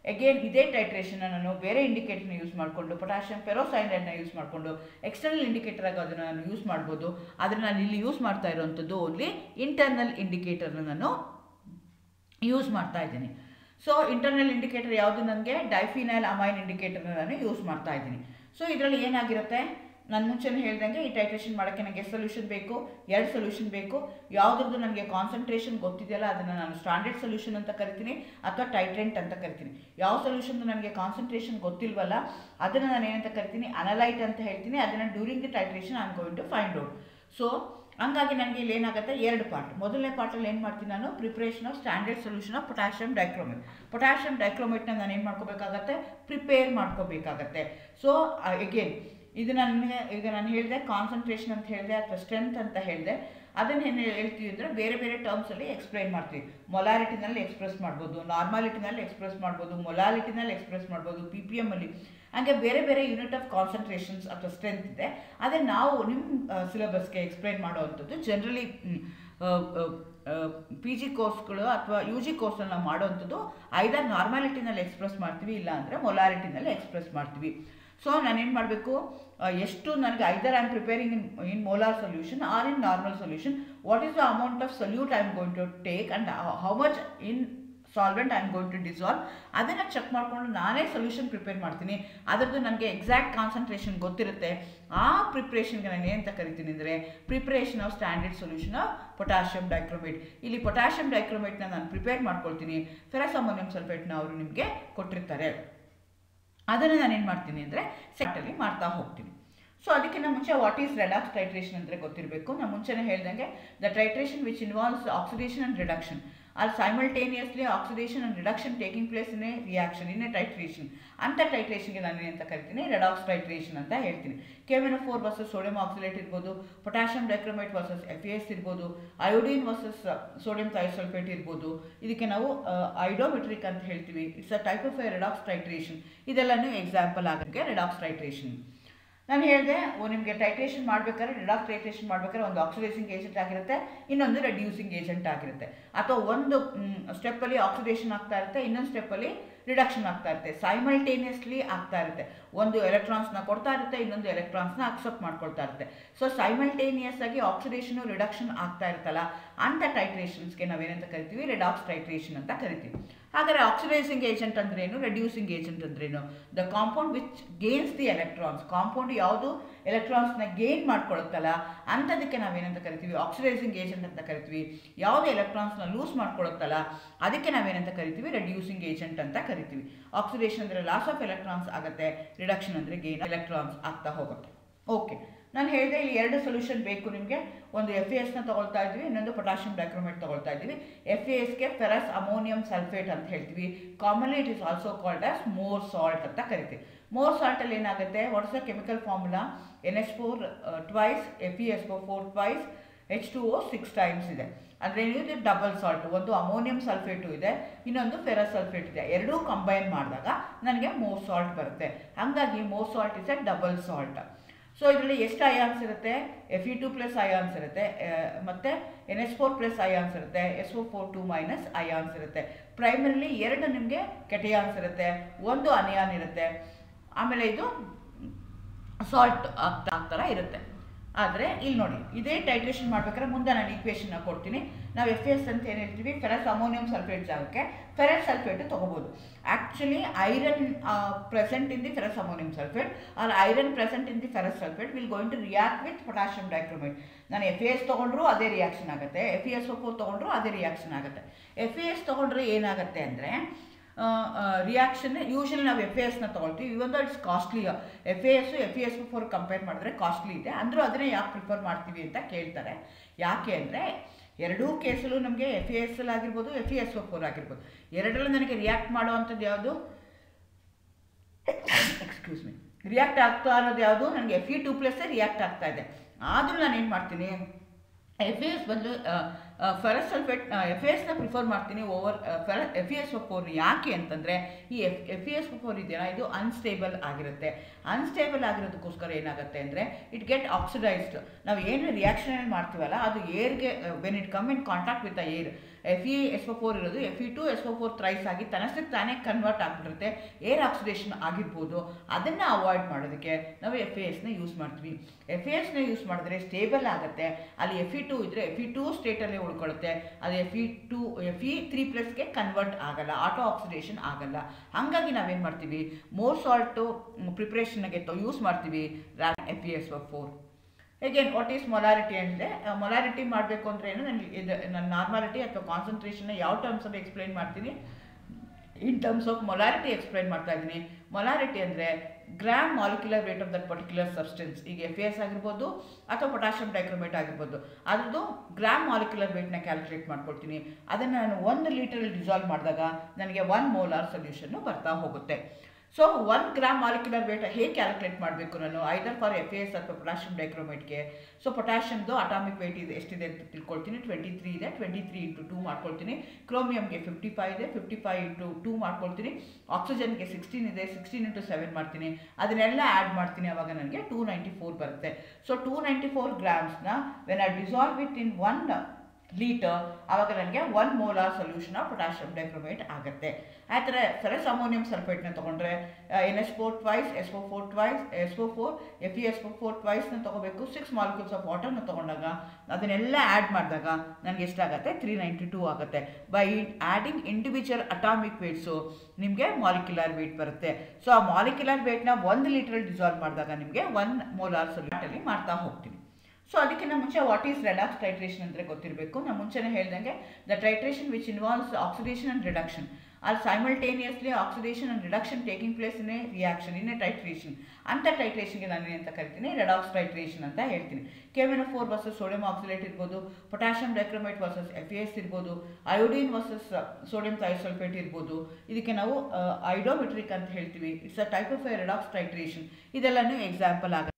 again ಇದೇ ಟೈಟ್ರೇಷನ್ನ ನಾನು ಬೇರೆ ಇಂಡಿಕೇಟರ್ನ ಯೂಸ್ ಮಾಡಿಕೊಂಡು ಪೊಟ್ಯಾಷಿಯಂ ಪೆರೋಸೈನೈಡ್ನ ಯೂಸ್ ಮಾಡಿಕೊಂಡು ಎಕ್ಸ್ಟರ್ನಲ್ ಇಂಡಿಕೇಟರ್ ಆಗಿ ಅದನ್ನು ನಾನು ಯೂಸ್ ಮಾಡ್ಬೋದು ಆದರೆ ನಾನು ಇಲ್ಲಿ ಯೂಸ್ ಮಾಡ್ತಾ ಇರೋವಂಥದ್ದು ಓನ್ಲಿ ಇಂಟರ್ನಲ್ ಇಂಡಿಕೇಟರ್ನ ನಾನು ಯೂಸ್ ಮಾಡ್ತಾ ಇದ್ದೀನಿ ಸೊ ಇಂಟರ್ನಲ್ ಇಂಡಿಕೇಟರ್ ಯಾವುದು ನನಗೆ ಡೈಫಿನೈಲ್ ಅಮೈನ್ ಇಂಡಿಕೇಟರ್ನ ನಾನು ಯೂಸ್ ಮಾಡ್ತಾ ಇದ್ದೀನಿ ಸೊ ಇದರಲ್ಲಿ ಏನಾಗಿರುತ್ತೆ ನಾನು ಮುಂಚೆನೇ ಹೇಳ್ದಂಗೆ ಈ ಟೈಟ್ರೇಷನ್ ಮಾಡೋಕ್ಕೆ ನನಗೆ ಸೊಲ್ಯೂಷನ್ ಬೇಕು ಎರಡು ಸೊಲ್ಯೂಷನ್ ಬೇಕು ಯಾವುದ್ರದ್ದು ನನಗೆ ಕಾನ್ಸಂಟ್ರೇಷನ್ ಗೊತ್ತಿದೆಯಲ್ಲ ಅದನ್ನು ನಾನು ಸ್ಟ್ಯಾಂಡರ್ಡ್ ಸೊಲ್ಯೂಷನ್ ಅಂತ ಕರಿತೀನಿ ಅಥವಾ ಟೈಟ್ರೆಂಟ್ ಅಂತ ಕರಿತೀನಿ ಯಾವ ಸೊಲ್ಯೂಷನ್ ನನಗೆ ಕಾನ್ಸಂಟ್ರೇಷನ್ ಗೊತ್ತಿಲ್ವಲ್ಲ ಅದನ್ನು ನಾನು ಏನಂತ ಕರಿತೀನಿ ಅನಲೈಟ್ ಅಂತ ಹೇಳ್ತೀನಿ ಅದನ್ನು during the titration I am going to find out so ಹಂಗಾಗಿ ನನಗೆ ಇಲ್ಲಿ ಏನಾಗುತ್ತೆ ಎರಡು ಪಾರ್ಟ್ ಮೊದಲನೇ ಪಾರ್ಟಲ್ಲಿ ಏನು ಮಾಡ್ತೀನಿ ನಾನು preparation of standard solution of potassium dichromate potassium ಡೈಕ್ರೋಮೇಟ್ನ ನಾನು ಏನು ಮಾಡ್ಕೋಬೇಕಾಗತ್ತೆ ಪ್ರಿಪೇರ್ ಮಾಡ್ಕೋಬೇಕಾಗತ್ತೆ ಸೊ ಅಗೇನ್ ಇದು ನನಗೆ ಈಗ ನಾನು ಹೇಳಿದೆ ಕಾನ್ಸಂಟ್ರೇಷನ್ ಅಂತ ಹೇಳಿದೆ ಅಥವಾ ಸ್ಟ್ರೆಂತ್ ಅಂತ ಹೇಳಿದೆ ಅದನ್ನು ಏನು ಹೇಳ್ತೀವಿ ಅಂದರೆ ಬೇರೆ ಬೇರೆ ಟರ್ಮ್ಸಲ್ಲಿ ಎಕ್ಸ್ಪ್ಲೈನ್ ಮಾಡ್ತೀವಿ ಮೊಲಾರಿಟಿನಲ್ಲಿ ಎಕ್ಸ್ಪ್ರೆಸ್ ಮಾಡ್ಬೋದು ನಾರ್ಮಾಲಿಟಿನಲ್ಲಿ ಎಕ್ಸ್ಪ್ರೆಸ್ ಮಾಡ್ಬೋದು ಮೊಲಾಲಿಟಿನಲ್ಲಿ ಎಕ್ಸ್ಪ್ರೆಸ್ ಮಾಡ್ಬೋದು ಪಿ ಪಿ ಎಮ್ಮಲ್ಲಿ ಹಾಗೆ ಬೇರೆ ಬೇರೆ ಯೂನಿಟ್ ಆಫ್ ಕಾನ್ಸಂಟ್ರೇಷನ್ಸ್ ಅಥವಾ ಸ್ಟ್ರೆಂತ್ ಇದೆ ಅದೇ ನಾವು ನಿಮ್ಮ ಸಿಲೆಬಸ್ಗೆ ಎಕ್ಸ್ಪ್ಲೈನ್ ಮಾಡುವಂಥದ್ದು ಜನರಲಿ ಪಿ ಜಿ ಕೋರ್ಸ್ಗಳು ಅಥವಾ ಯು ಜಿ ಕೋರ್ಸನ್ನು ನಾವು ಮಾಡೋವಂಥದ್ದು ಐದರ್ ನಾರ್ಮಾಲಿಟಿನಲ್ಲಿ ಎಕ್ಸ್ಪ್ರೆಸ್ ಮಾಡ್ತೀವಿ ಇಲ್ಲ ಅಂದರೆ ಮೊಲಾರಿಟಿನಲ್ಲಿ ಎಕ್ಸ್ಪ್ರೆಸ್ ಮಾಡ್ತೀವಿ ಸೊ ನಾನೇನು ಮಾಡಬೇಕು ಎಷ್ಟು ನನಗೆ either I am preparing in in molar solution or in normal solution what is the amount of solute I am going to take and how much in solvent I am going to dissolve ಅದನ್ನು check ಮಾಡಿಕೊಂಡು ನಾನೇ solution prepare ಮಾಡ್ತೀನಿ ಅದರದ್ದು ನನಗೆ exact concentration ಗೊತ್ತಿರುತ್ತೆ ಆ ಪ್ರಿಪ್ರೇಷನ್ಗೆ ನಾನು ಏನಂತ ಕರಿತೀನಿ ಅಂದರೆ preparation of standard solution of potassium dichromate ಇಲ್ಲಿ ಪೊಟ್ಯಾಷಿಯಂ ಡೈಕ್ರೋಮೇಟ್ನ ನಾನು ಪ್ರಿಪೇರ್ ಮಾಡ್ಕೊಳ್ತೀನಿ ಫೆರಸ್ ಅಮೋನಿಯಂ ಸಲ್ಫೇಟ್ನ ಅವರು ನಿಮಗೆ ಕೊಟ್ಟಿರ್ತಾರೆ ಅದನ್ನು ನಾನು ಏನು ಮಾಡ್ತೀನಿ ಅಂದರೆ ಸೆಟ್ಟಲ್ಲಿ ಮಾಡ್ತಾ ಹೋಗ್ತೀನಿ ಸೊ ಅದಕ್ಕಿಂತ ಮುಂಚೆ ವಾಟ್ ಈಸ್ ರೆಡಾಕ್ಸ್ ಟೈಟ್ರೇಷನ್ ಅಂದರೆ ಗೊತ್ತಿರಬೇಕು ನಾನು ಮುಂಚೆನೇ ಹೇಳ್ದಂಗೆ the titration which involves oxidation and reduction are simultaneously oxidation and reduction taking place in a reaction in a titration ಅಂಥ ಟೈಟ್ರೇಷನ್ಗೆ ನಾನು ಏನಂತ ಕರಿತೀನಿ ರೆಡಾಕ್ಸ್ ಟೈಟ್ರೇಷನ್ ಅಂತ ಹೇಳ್ತೀನಿ K M N O four versus sodium oxalate ಇರ್ಬೋದು potassium dichromate versus F S ಇರ್ಬೋದು iodine versus sodium thiosulphate ಇರ್ಬೋದು ಇದಕ್ಕೆ ನಾವು ಐಡೋಮೆಟ್ರಿಕ್ ಅಂತ ಹೇಳ್ತೀವಿ it's a type of a redox titration ಇದೆಲ್ಲನೂ ಎಕ್ಸಾಂಪಲ್ ಆಗೋಕ್ಕೆ ರೆಡಾಕ್ಸ್ ಟೈಟ್ರೇಷನ್ ನಾನು ಹೇಳಿದೆ ನಿಮಗೆ ಟೈಟ್ರೇಷನ್ ಮಾಡಬೇಕಾದ್ರೆ ರಿಡಾಕ್ಸ್ ಟೈಟ್ರೇಷನ್ ಮಾಡಬೇಕಾದ್ರೆ ಒಂದು ಆಕ್ಸಿಡೈಸಿಂಗ್ ಏಜೆಂಟ್ ಆಗಿರುತ್ತೆ ಇನ್ನೊಂದು ರೆಡ್ಯೂಸಿಂಗ್ ಏಜೆಂಟ್ ಆಗಿರುತ್ತೆ ಅಥವಾ ಒಂದು ಸ್ಟೆಪ್ಪಲ್ಲಿ ಆಕ್ಸಿಡೇಷನ್ ಆಗ್ತಾ ಇರುತ್ತೆ ಇನ್ನೊಂದು ಸ್ಟೆಪ್ಪಲ್ಲಿ ರಿಡಕ್ಷನ್ ಆಗ್ತಾ ಇರುತ್ತೆ ಸೈಮಲ್ಟೇನಿಯಸ್ಲಿ ಆಗ್ತಾ ಇರುತ್ತೆ ಒಂದು ಎಲೆಕ್ಟ್ರಾನ್ಸ್ನ ಕೊಡ್ತಾ ಇರುತ್ತೆ ಇನ್ನೊಂದು ಎಲೆಕ್ಟ್ರಾನ್ಸ್ನ ಅಕ್ಸೆಪ್ಟ್ ಮಾಡ್ಕೊಳ್ತಾ ಇರುತ್ತೆ ಸೊ ಸೈಮಲ್ಟೇನಿಯಸ್ ಆಗಿ ಆಕ್ಸಿಡೇಷನು ರಿಡಕ್ಷನ್ ಆಗ್ತಾ ಇರುತ್ತಲ್ಲ ಅಂಥ ಟೈಟ್ರೇಷನ್ಸ್ಗೆ ನಾವೇನಂತ ಕರಿತೀವಿ ರೆಡಾಕ್ಸ್ ಟೈಟ್ರೇಷನ್ ಅಂತ ಕರಿತೀವಿ ಹಾಗಾದರೆ ಆಕ್ಸಿಡೈಸಿಂಗ್ ಏಜೆಂಟ್ ಅಂದ್ರೇನು ರೆಡ್ಯೂಸಿಂಗ್ ಏಜೆಂಟ್ ಅಂದ್ರೇನು the compound which gains the electrons compound ಯಾವುದು ಎಲೆಕ್ಟ್ರಾನ್ಸ್ನ ಗೇನ್ ಮಾಡ್ಕೊಳುತ್ತಲ್ಲ ಅಂಥದಕ್ಕೆ ನಾವೇನಂತ ಕರಿತೀವಿ ಆಕ್ಸಿಡೈಸಿಂಗ್ ಏಜೆಂಟ್ ಅಂತ ಕರಿತೀವಿ ಯಾವುದು ಎಲೆಕ್ಟ್ರಾನ್ಸ್ನ ಲೂಸ್ ಮಾಡ್ಕೊಳುತ್ತಲ್ಲ ಅದಕ್ಕೆ ನಾವೇನಂತ ಕರಿತೀವಿ ರೆಡ್ಯೂಸಿಂಗ್ ಏಜೆಂಟ್ ಅಂತ ಕರಿತೀವಿ ಆಕ್ಸಿಡೇಷನ್ ಅಂದರೆ ಲಾಸ್ ಆಫ್ ಎಲೆಕ್ಟ್ರಾನ್ಸ್ ಆಗುತ್ತೆ ರಿಡಕ್ಷನ್ ಅಂದರೆ ಗೇನ್ ಎಲೆಕ್ಟ್ರಾನ್ಸ್ ಆಗ್ತಾ ಹೋಗುತ್ತೆ ಓಕೆ ನಾನು ಹೇಳಿದೆ ಇಲ್ಲಿ ಎರಡು ಸೊಲ್ಯೂಷನ್ ಬೇಕು ನಿಮಗೆ ಒಂದು ಎಫ್ ಎ ಎಸ್ನ ತೊಗೊಳ್ತಾ ಇದ್ವಿ ಇನ್ನೊಂದು ಪೊಟ್ಯಾಷಿಯಂ ಡೈಕ್ರೋಮೇಟ್ ತೊಗೊಳ್ತಾ ಇದ್ದೀವಿ ಎಫ್ ಎ ಎಸ್ಗೆ ಫೆರಸ್ ಅಮೋನಿಯಂ ಸಲ್ಫೇಟ್ ಅಂತ ಹೇಳ್ತೀವಿ commonly it is also called as Mohr salt ಅಂತ ಕರಿತೀವಿ ಮೋರ್ ಸಾಲ್ಟಲ್ಲಿ ಏನಾಗುತ್ತೆ what's the chemical formula N S four twice F E S four twice H two O six times ಇದೆ ಅಂದರೆ ಏನಿದೆ ಡಬಲ್ ಸಾಲ್ಟ್ ಒಂದು ಅಮೋನಿಯಂ ಸಲ್ಫೇಟು ಇದೆ ಇನ್ನೊಂದು ಫೆರಸ್ ಸಲ್ಫೇಟ್ ಇದೆ ಎರಡೂ ಕಂಬೈನ್ ಮಾಡಿದಾಗ ನನಗೆ ಮೋರ್ ಸಾಲ್ಟ್ ಬರುತ್ತೆ ಹಾಗಾಗಿ Mohr salt is a double salt so ಇದರಲ್ಲಿ ಎಷ್ಟು ಅಯಾನ್ಸ್ ಇರುತ್ತೆ F E two plus ions ಇರುತ್ತೆ ಮತ್ತು N S four plus ions ಇರುತ್ತೆ S O four two minus ions ಇರುತ್ತೆ ಪ್ರೈಮರಿಲಿ ಎರಡು ನಿಮಗೆ ಕೆಟಯಾನ್ಸ್ ಇರುತ್ತೆ ಒಂದು ಅನಿಯಾನ್ ಇರುತ್ತೆ ಆಮೇಲೆ ಇದು ಸಾಲ್ಟ್ ಆಗ್ತಾ ಥರ ಇರುತ್ತೆ ಆದರೆ ಇಲ್ಲಿ ನೋಡಿ ಇದೇ ಟೈಟ್ರೇಷನ್ ಮಾಡ್ಬೇಕಾದ್ರೆ ಮುಂದೆ ನಾನು ಈಕ್ವೇಷನ್ನ ಕೊಡ್ತೀನಿ ನಾವು ಎಫ್ ಎಸ್ ಅಂತ ಏನು ಹೇಳ್ತೀವಿ ಫೆರಸ್ ಅಮೋನಿಯಂ ಸಲ್ಫೇಟ್ ಜಾಗಕ್ಕೆ ಫೆರಸ್ ಸಲ್ಫೇಟ್ ತೊಗೋಬೋದು actually iron present in the ferrous ammonium sulphate or iron present in the ferrous sulphate will going to react with potassium dichromate ನಾನು ಎಫ್ ಎ ಎಸ್ ತೊಗೊಂಡ್ರು ಅದೇ reaction ಆಗುತ್ತೆ F E S O four ತೊಗೊಂಡ್ರು ಅದೇ reaction ಆಗುತ್ತೆ F A S ತೊಗೊಂಡ್ರೆ ಏನಾಗುತ್ತೆ ಅಂದರೆ ರಿಯಾಕ್ಷನ್ ಯೂಶಲಿ ನಾವು ಎಫ್ ಎ ಎಸ್ನ ತೊಗೊಳ್ತೀವಿ ಇವೊಂದು it's costly F A S F E S four compare ಮಾಡಿದ್ರೆ ಕಾಸ್ಟ್ಲಿ ಇದೆ ಅಂದರೂ ಅದನ್ನೇ ಯಾಕೆ ಪ್ರಿಫರ್ ಮಾಡ್ತೀವಿ ಅಂತ ಕೇಳ್ತಾರೆ ಯಾಕೆ ಅಂದರೆ ಎರಡೂ ಕೇಸಲ್ಲೂ ನಮಗೆ ಎಫ್ ಎ ಎಸ್ ಎಲ್ ಆಗಿರ್ಬೋದು ಎಫ್ ಇ ಎಸ್ ಫೋರ್ ಆಗಿರ್ಬೋದು ಎರಡರಲ್ಲೂ ನನಗೆ ರಿಯಾಕ್ಟ್ ಮಾಡುವಂಥದ್ದು ಯಾವುದು ಎಕ್ಸ್ಕ್ಯೂಸ್ ಮಿ ರಿಯಾಕ್ಟ್ ಆಗ್ತಾ ಇರೋದು ಯಾವುದು ನನಗೆ ಎಫ್ ಇ ಟು ಪ್ಲಸ್ಸೇ ರಿಯಾಕ್ಟ್ ಆಗ್ತಾ ಇದೆ ಆದರೂ ನಾನು ಏನು ಮಾಡ್ತೀನಿ ಎಫ್ ಎ ಎಸ್ ಬದಲು ಫೆರಸ್ ಸಲ್ಫೇಟ್ ಎಫ್ ಎ ಎಸ್ನ ಪ್ರಿಫರ್ ಮಾಡ್ತೀನಿ ಓವರ್ ಫೆರ ಎಫ್ ಇ ಎಸ್ ಫೋರ್ ಯಾಕೆ ಅಂತಂದರೆ ಈ F F E S four ಇದೆಯಲ್ಲ ಇದು ಅನ್ಸ್ಟೇಬಲ್ ಆಗಿರುತ್ತೆ ಅನ್ಸ್ಟೇಬಲ್ ಆಗಿರೋದಕ್ಕೋಸ್ಕರ ಏನಾಗುತ್ತೆ ಅಂದರೆ ಇಟ್ ಗೆಟ್ ಆಕ್ಸಿಡೈಸ್ಡ್ ನಾವು ಏನು ರಿಯಾಕ್ಷನ್ ಮಾಡ್ತೀವಲ್ಲ ಅದು ಏರ್ಗೆ when it come in contact with the air F E S O four ಇರೋದು F E two S O four thrice ಆಗಿ ತನ್ನಷ್ಟಕ್ಕೆ ತಾನೇ ಕನ್ವರ್ಟ್ ಆಗಿಬಿಡುತ್ತೆ ಏರ್ ಆಕ್ಸಿಡೇಷನ್ ಆಗಿರ್ಬೋದು ಅದನ್ನು ಅವಾಯ್ಡ್ ಮಾಡೋದಕ್ಕೆ ನಾವು ಎಫ್ ಎ ಎಸ್ನ ಯೂಸ್ ಮಾಡ್ತೀವಿ ಎಫ್ ಎ ಎಸ್ನ ಯೂಸ್ ಮಾಡಿದ್ರೆ ಸ್ಟೇಬಲ್ ಆಗುತ್ತೆ ಅಲ್ಲಿ ಎಫ್ ಇ ಟು ಇದ್ದರೆ ಎಫ್ ಇ ಟು ಸ್ಟೇಟಲ್ಲೇ ಉಳ್ಕೊಳ್ಳುತ್ತೆ ಅದು F E two F E three ಪ್ಲಸ್ಗೆ ಕನ್ವರ್ಟ್ ಆಗಲ್ಲ ಆಟೋ ಆಕ್ಸಿಡೇಷನ್ ಆಗಲ್ಲ ಹಾಗಾಗಿ ನಾವೇನು ಮಾಡ್ತೀವಿ ಮೋರ್ ಸಾಲ್ಟು ಪ್ರಿಪ್ರೇಷನ್ಗೆ ಯೂಸ್ ಮಾಡ್ತೀವಿ F E S O four ಹೇಗೇನು ವಾಟ್ ಈಸ್ ಮೊಲಾರಿಟಿ ಅಂದರೆ ಮೊಲಾರಿಟಿ ಮಾಡಬೇಕು ಅಂದರೆ ಏನು ನನಗೆ ಇದು ನನ್ನ ನಾರ್ಮಾಲಿಟಿ ಅಥವಾ ಕಾನ್ಸಂಟ್ರೇಷನ್ನ ಯಾವ ಟರ್ಮ್ಸಲ್ಲಿ ಎಕ್ಸ್ಪ್ಲೈನ್ ಮಾಡ್ತೀನಿ in terms of molarity explain ಮಾಡ್ತಾ ಇದ್ದೀನಿ ಮೊಲಾರಿಟಿ ಅಂದರೆ gram molecular weight of that particular substance ಈಗ ಎಫ್ ಎಸ್ ಆಗಿರ್ಬೋದು ಅಥವಾ ಪೊಟ್ಯಾಷಿಯಂ ಡೈಕ್ರೋಮೇಟ್ ಆಗಿರ್ಬೋದು ಅದ್ರದ್ದು ಗ್ರಾಮ್ ಮಾಲಿಕ್ಯುಲರ್ ವೇಟ್ನ ಕ್ಯಾಲ್ಕುಲೇಟ್ ಮಾಡ್ಕೊಳ್ತೀನಿ ಅದನ್ನು ನಾನು ಒಂದು ಲೀಟರಲ್ಲಿ ಡಿಸಾಲ್ವ್ ಮಾಡಿದಾಗ ನನಗೆ ಒನ್ ಮೋಲಾರ್ ಸೊಲ್ಯೂಷನ್ನು ಬರ್ತಾ ಹೋಗುತ್ತೆ so one gram molecular weight ಹೇಗೆ ಕ್ಯಾಲ್ಕುಲೇಟ್ ಮಾಡಬೇಕು ನಾನು ಐದರ್ ಫಾರ್ ಎಫ್ ಎಸ್ ಅಥವಾ ಪೊಟ್ಯಾಷಿಯಂ ಡೈಕ್ರೋಮೇಟ್ಗೆ ಸೊ ಪೊಟ್ಯಾಷಿಯಮ್ದು ಅಟಾಮಿಕ್ ವೇಟ್ ಇದೆ ಎಷ್ಟಿದೆ ಅಂತ ತಿಳ್ಕೊಳ್ತೀನಿ ಟ್ವೆಂಟಿ ತ್ರೀ ಇದೆ ಟ್ವೆಂಟಿ ತ್ರೀ ಇಂಟು ಟೂ ಮಾಡ್ಕೊಳ್ತೀನಿ ಕ್ರೋಮಿಯಮ್ಗೆ ಫಿಫ್ಟಿ ಫೈವ್ ಇದೆ ಫಿಫ್ಟಿ ಫೈವ್ ಇಂಟು ಟೂ ಮಾಡ್ಕೊಳ್ತೀನಿ ಆಕ್ಸಿಜನ್ಗೆ ಸಿಕ್ಸ್ಟೀನ್ ಇದೆ ಸಿಕ್ಸ್ಟೀನ್ ಇಂಟು ಸೆವೆನ್ ಮಾಡ್ತೀನಿ ಅದನ್ನೆಲ್ಲ ಆ್ಯಡ್ ಮಾಡ್ತೀನಿ ಅವಾಗ ನನಗೆ ಟೂ ನೈಂಟಿ ಫೋರ್ ಬರುತ್ತೆ ಸೊ ಟೂ ನೈಂಟಿ ಫೋರ್ ಗ್ರಾಮ್ಸ್ನ when I dissolve it in one litre ಆವಾಗ ನನಗೆ one molar solution of potassium dichromate ಆಗುತ್ತೆ ಆ ಥರ ಫೆರಸ್ ಅಮೋನಿಯಂ ಸಲ್ಫೇಟ್ನ ತೊಗೊಂಡ್ರೆ N S four twice S O four twice S O four F E S O four ಟ್ವೈಸ್ನ ತೊಗೋಬೇಕು six molecules of ವಾಟರ್ನ ತೊಗೊಂಡಾಗ ಅದನ್ನೆಲ್ಲ ಆ್ಯಡ್ ಮಾಡಿದಾಗ ನನಗೆ ಎಷ್ಟಾಗುತ್ತೆ ತ್ರೀ ನೈಂಟಿ ಟೂ ಆಗುತ್ತೆ by adding individual atomic weights ನಿಮಗೆ ಮಾಲಿಕ್ಯುಲರ್ ವೇಟ್ ಬರುತ್ತೆ ಸೊ ಆ ಮಾಲಿಕ್ಯುಲರ್ ವೇಟ್ನ ಒಂದು ಲೀಟ್ರಲ್ಲಿ ಡಿಸಾಲ್ವ್ ಮಾಡಿದಾಗ ನಿಮಗೆ ಒನ್ ಮೋಲಾರ್ ಸೊಲ್ಯೂಟಲ್ಲಿ ಮಾಡ್ತಾ ಹೋಗ್ತೀನಿ ಸೊ ಅದಕ್ಕಿಂತ ಮುಂಚೆ ವಾಟ್ ಈಸ್ ರೆಡಾಕ್ಸ್ ಟೈಟ್ರೇಷನ್ ಅಂದರೆ ಗೊತ್ತಿರಬೇಕು ನಾನು ಮುಂಚೆನೇ ಹೇಳ್ದಂಗೆ the titration which involves oxidation and reduction ಅಲ್ಲಿ simultaneously oxidation and reduction taking place in a reaction in a titration ಅಂಥ ಟೈಟ್ರೇಷನ್ಗೆ ನಾನು ಏನಂತ ಕರಿತೀನಿ ರೆಡಾಕ್ಸ್ ಟೈಟ್ರೇಷನ್ ಅಂತ ಹೇಳ್ತೀನಿ K M N O four versus sodium oxalate ಇರ್ಬೋದು potassium dichromate versus F S ಇರ್ಬೋದು ಅಯೋಡಿನ್ ವರ್ಸಸ್ ಸೋಡಿಯಂ ಥೈಸಲ್ಫೇಟ್ ಇರ್ಬೋದು ಇದಕ್ಕೆ ನಾವು ಐಡೋಮೆಟ್ರಿಕ್ ಅಂತ ಹೇಳ್ತೀವಿ it's a type of a redox titration ಇದೆಲ್ಲನೂ ಎಕ್ಸಾಂಪಲ್ ಆಗುತ್ತೆ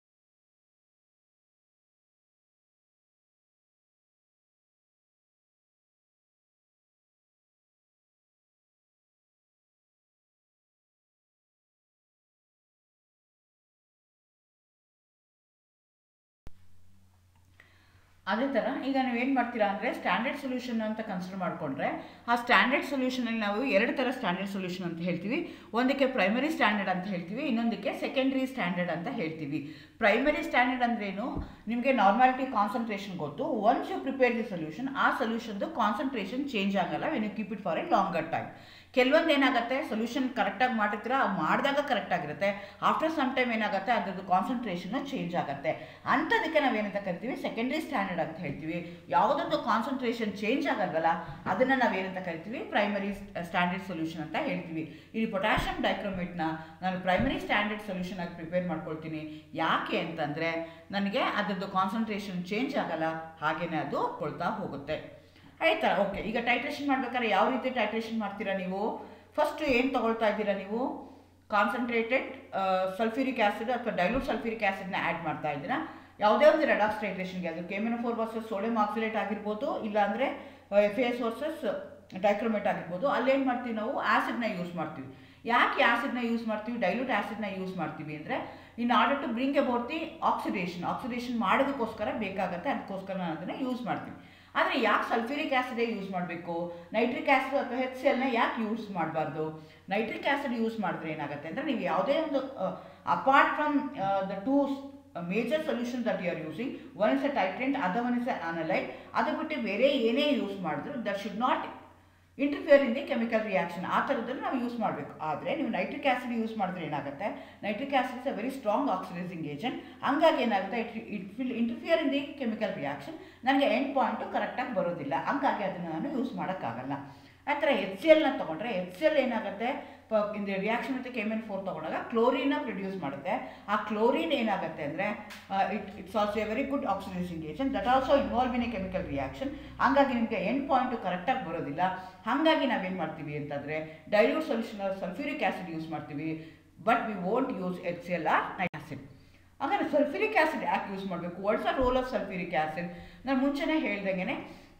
ಅದೇ ಥರ ಈಗ ನೀವು ಏನು ಮಾಡ್ತೀರಾ ಅಂದರೆ ಸ್ಟ್ಯಾಂಡರ್ಡ್ ಸೊಲ್ಯೂಷನ್ ಅಂತ ಕನ್ಸಿಡರ್ ಮಾಡಿಕೊಂಡ್ರೆ ಆ ಸ್ಟ್ಯಾಂಡರ್ಡ್ ಸೊಲ್ಯೂಷನಲ್ಲಿ ನಾವು ಎರಡು ಥರ ಸ್ಟ್ಯಾಂಡರ್ಡ್ ಸೊಲ್ಯೂಷನ್ ಅಂತ ಹೇಳ್ತೀವಿ ಒಂದಕ್ಕೆ ಪ್ರೈಮರಿ ಸ್ಟ್ಯಾಂಡರ್ಡ್ ಅಂತ ಹೇಳ್ತೀವಿ ಇನ್ನೊಂದಕ್ಕೆ ಸೆಕೆಂಡ್ರಿ ಸ್ಟ್ಯಾಂಡರ್ಡ್ ಅಂತ ಹೇಳ್ತೀವಿ ಪ್ರೈಮರಿ ಸ್ಟ್ಯಾಂಡರ್ಡ್ ಅಂದ್ರೇನು ನಿಮಗೆ ನಾರ್ಮಾಲಿಟಿ ಕಾನ್ಸಂಟ್ರೇಷನ್ ಗೊತ್ತು once you prepare the solution ಆ ಸೊಲ್ಯೂಷನ್ದು ಕಾನ್ಸಂಟ್ರೇಷನ್ ಚೇಂಜ್ ಆಗಲ್ಲ when you keep it for a longer time ಕೆಲವೊಂದು ಏನಾಗುತ್ತೆ ಸೊಲ್ಯೂಷನ್ ಕರೆಕ್ಟಾಗಿ ಮಾಡಿರ್ತೀರ ಮಾಡಿದಾಗ ಕರೆಕ್ಟಾಗಿರುತ್ತೆ ಆಫ್ಟರ್ ಸಮ್ ಟೈಮ್ ಏನಾಗುತ್ತೆ ಅದ್ರದ್ದು ಕಾನ್ಸಂಟ್ರೇಷನ್ ಚೇಂಜ್ ಆಗುತ್ತೆ ಅಂಥದಕ್ಕೆ ನಾವೇನಂತ ಕರಿತೀವಿ ಸೆಕೆಂಡ್ರಿ ಸ್ಟ್ಯಾಂಡರ್ಡ್ ಅಂತ ಹೇಳ್ತೀವಿ ಯಾವುದೊಂದು ಕಾನ್ಸಂಟ್ರೇಷನ್ ಚೇಂಜ್ ಆಗಲ್ವಲ್ಲ ಅದನ್ನು ನಾವೇನಂತ ಕರಿತೀವಿ ಪ್ರೈಮರಿ ಸ್ಟ್ಯಾಂಡರ್ಡ್ ಸೊಲ್ಯೂಷನ್ ಅಂತ ಹೇಳ್ತೀವಿ ಇಲ್ಲಿ ಪೊಟ್ಯಾಷಿಯಂ ಡೈಕ್ರೋಮೇಟ್ನ ನಾನು ಪ್ರೈಮರಿ ಸ್ಟ್ಯಾಂಡರ್ಡ್ ಸೊಲ್ಯೂಷನ್ ಆಗಿ ಪ್ರಿಪೇರ್ ಮಾಡ್ಕೊಳ್ತೀನಿ ಯಾಕೆ ಅಂತಂದರೆ ನನಗೆ ಅದರದ್ದು ಕಾನ್ಸಂಟ್ರೇಷನ್ ಚೇಂಜ್ ಆಗಲ್ಲ ಹಾಗೇನೆ ಅದು ಕೊಳ್ತಾ ಹೋಗುತ್ತೆ ಆಯ್ತಾ ಓಕೆ ಈಗ ಟೈಟ್ರೇಷನ್ ಮಾಡ್ಬೇಕಾದ್ರೆ ಯಾವ ರೀತಿ ಟೈಟ್ರೇಷನ್ ಮಾಡ್ತೀರಾ ನೀವು ಫಸ್ಟ್ ಏನು ತಗೊಳ್ತಾ ಇದ್ದೀರಾ ನೀವು ಕಾನ್ಸಂಟ್ರೇಟೆಡ್ ಸಲ್ಫ್ಯೂರಿಕ್ ಆ್ಯಸಿಡ್ ಅಥವಾ ಡೈಲ್ಯೂಟ್ ಸಲ್ಫ್ಯೂರಿಕ್ ಆ್ಯಸಿಡ್ನ ಆ್ಯಡ್ ಮಾಡ್ತಾ ಇದ್ದೀರಾ ಯಾವುದೇ ಒಂದು ರೆಡಾಕ್ಸ್ ಟೈಟ್ರೇಷನ್ಗೆ ಅದು ಕೆಮಿನೋಫೋರ್ ವರ್ಸಸ್ ಸೋಡಿಯಂ ಆಕ್ಸಿಲೇಟ್ ಆಗಿರ್ಬೋದು ಇಲ್ಲಾಂದರೆ ಎಫ್ ಎಸ್ ವರ್ಸಸ್ ಡೈಕ್ರೋಮೇಟ್ ಆಗಿರ್ಬೋದು ಅಲ್ಲೇನು ಮಾಡ್ತೀವಿ ನಾವು ಆ್ಯಸಿಡ್ನ ಯೂಸ್ ಮಾಡ್ತೀವಿ ಯಾಕೆ ಆ್ಯಸಿಡ್ನ ಯೂಸ್ ಮಾಡ್ತೀವಿ ಡೈಲ್ಯೂಟ್ ಆ್ಯಸಿಡ್ನ ಯೂಸ್ ಮಾಡ್ತೀವಿ ಅಂದರೆ in order to bring about the oxidation oxidation ಮಾಡೋದಕ್ಕೋಸ್ಕರ ಬೇಕಾಗುತ್ತೆ ಅದಕ್ಕೋಸ್ಕರ ನಾನು ಅದನ್ನು ಯೂಸ್ ಮಾಡ್ತೀನಿ ಆದರೆ ಯಾಕೆ ಸಲ್ಫ್ಯೂರಿಕ್ ಆ್ಯಸಿಡೇ ಯೂಸ್ ಮಾಡಬೇಕು ನೈಟ್ರಿಕ್ ಆ್ಯಸಿಡ್ ಅಥವಾ ಹೆಚ್ ಸಿ ಎಲ್ನ ಯಾಕೆ ಯೂಸ್ ಮಾಡಬಾರ್ದು ನೈಟ್ರಿಕ್ ಆ್ಯಸಿಡ್ ಯೂಸ್ ಮಾಡಿದ್ರೆ ಏನಾಗುತ್ತೆ ಅಂದರೆ ನೀವು ಯಾವುದೇ ಒಂದು apart from the two major solution that you are using one is a titrant other one is a analyte ಅದು ಬಿಟ್ಟು ಬೇರೆ ಏನೇ ಯೂಸ್ ಮಾಡಿದ್ರು that should not interfere in the chemical reaction ಆ ಥರದ್ದನ್ನು ನಾವು ಯೂಸ್ ಮಾಡಬೇಕು ಆದರೆ ನೀವು ನೈಟ್ರಿಕ್ ಆ್ಯಸಿಡ್ ಯೂಸ್ ಮಾಡಿದ್ರೆ ಏನಾಗುತ್ತೆ nitric acid is a very strong oxidising agent ಹಂಗಾಗಿ ಏನಾಗುತ್ತೆ it it will interfere in the chemical reaction ನನಗೆ ಎಂಡ್ ಪಾಯಿಂಟು ಕರೆಕ್ಟಾಗಿ ಬರೋದಿಲ್ಲ ಹಂಗಾಗಿ ಅದನ್ನು ನಾನು ಯೂಸ್ ಮಾಡೋಕ್ಕಾಗಲ್ಲ ಆ ಥರ ಎಚ್ ಸಿ ಎಲ್ನ ತೊಗೊಂಡ್ರೆ ಎಚ್ ಸಿ ಎಲ್ ಏನಾಗುತ್ತೆ ಪ in the reaction with K M N four ತೊಗೊಂಡಾಗ ಕ್ಲೋರಿನ ಪ್ರೊಡ್ಯೂಸ್ ಮಾಡುತ್ತೆ ಆ ಕ್ಲೋರಿನ್ ಏನಾಗುತ್ತೆ ಅಂದರೆ it it's also a very good oxidising agent that also involve in a chemical reaction ಹಾಗಾಗಿ ನಿಮಗೆ ಎಂಡ್ ಪಾಯಿಂಟು ಕರೆಕ್ಟಾಗಿ ಬರೋದಿಲ್ಲ ಹಾಗಾಗಿ ನಾವೇನು ಮಾಡ್ತೀವಿ ಅಂತಂದರೆ dilute solution sulphuric acid use ಮಾಡ್ತೀವಿ but we won't use H C L or nitric acid ಹಾಗಾದ್ರೆ ಸಲ್ಫ್ಯೂರಿಕ್ ಆ್ಯಸಿಡ್ ಯಾಕೆ ಯೂಸ್ ಮಾಡಬೇಕು what's a role of sulphuric acid ನಾನು ಮುಂಚೆನೇ ಹೇಳ್ದಂಗೆ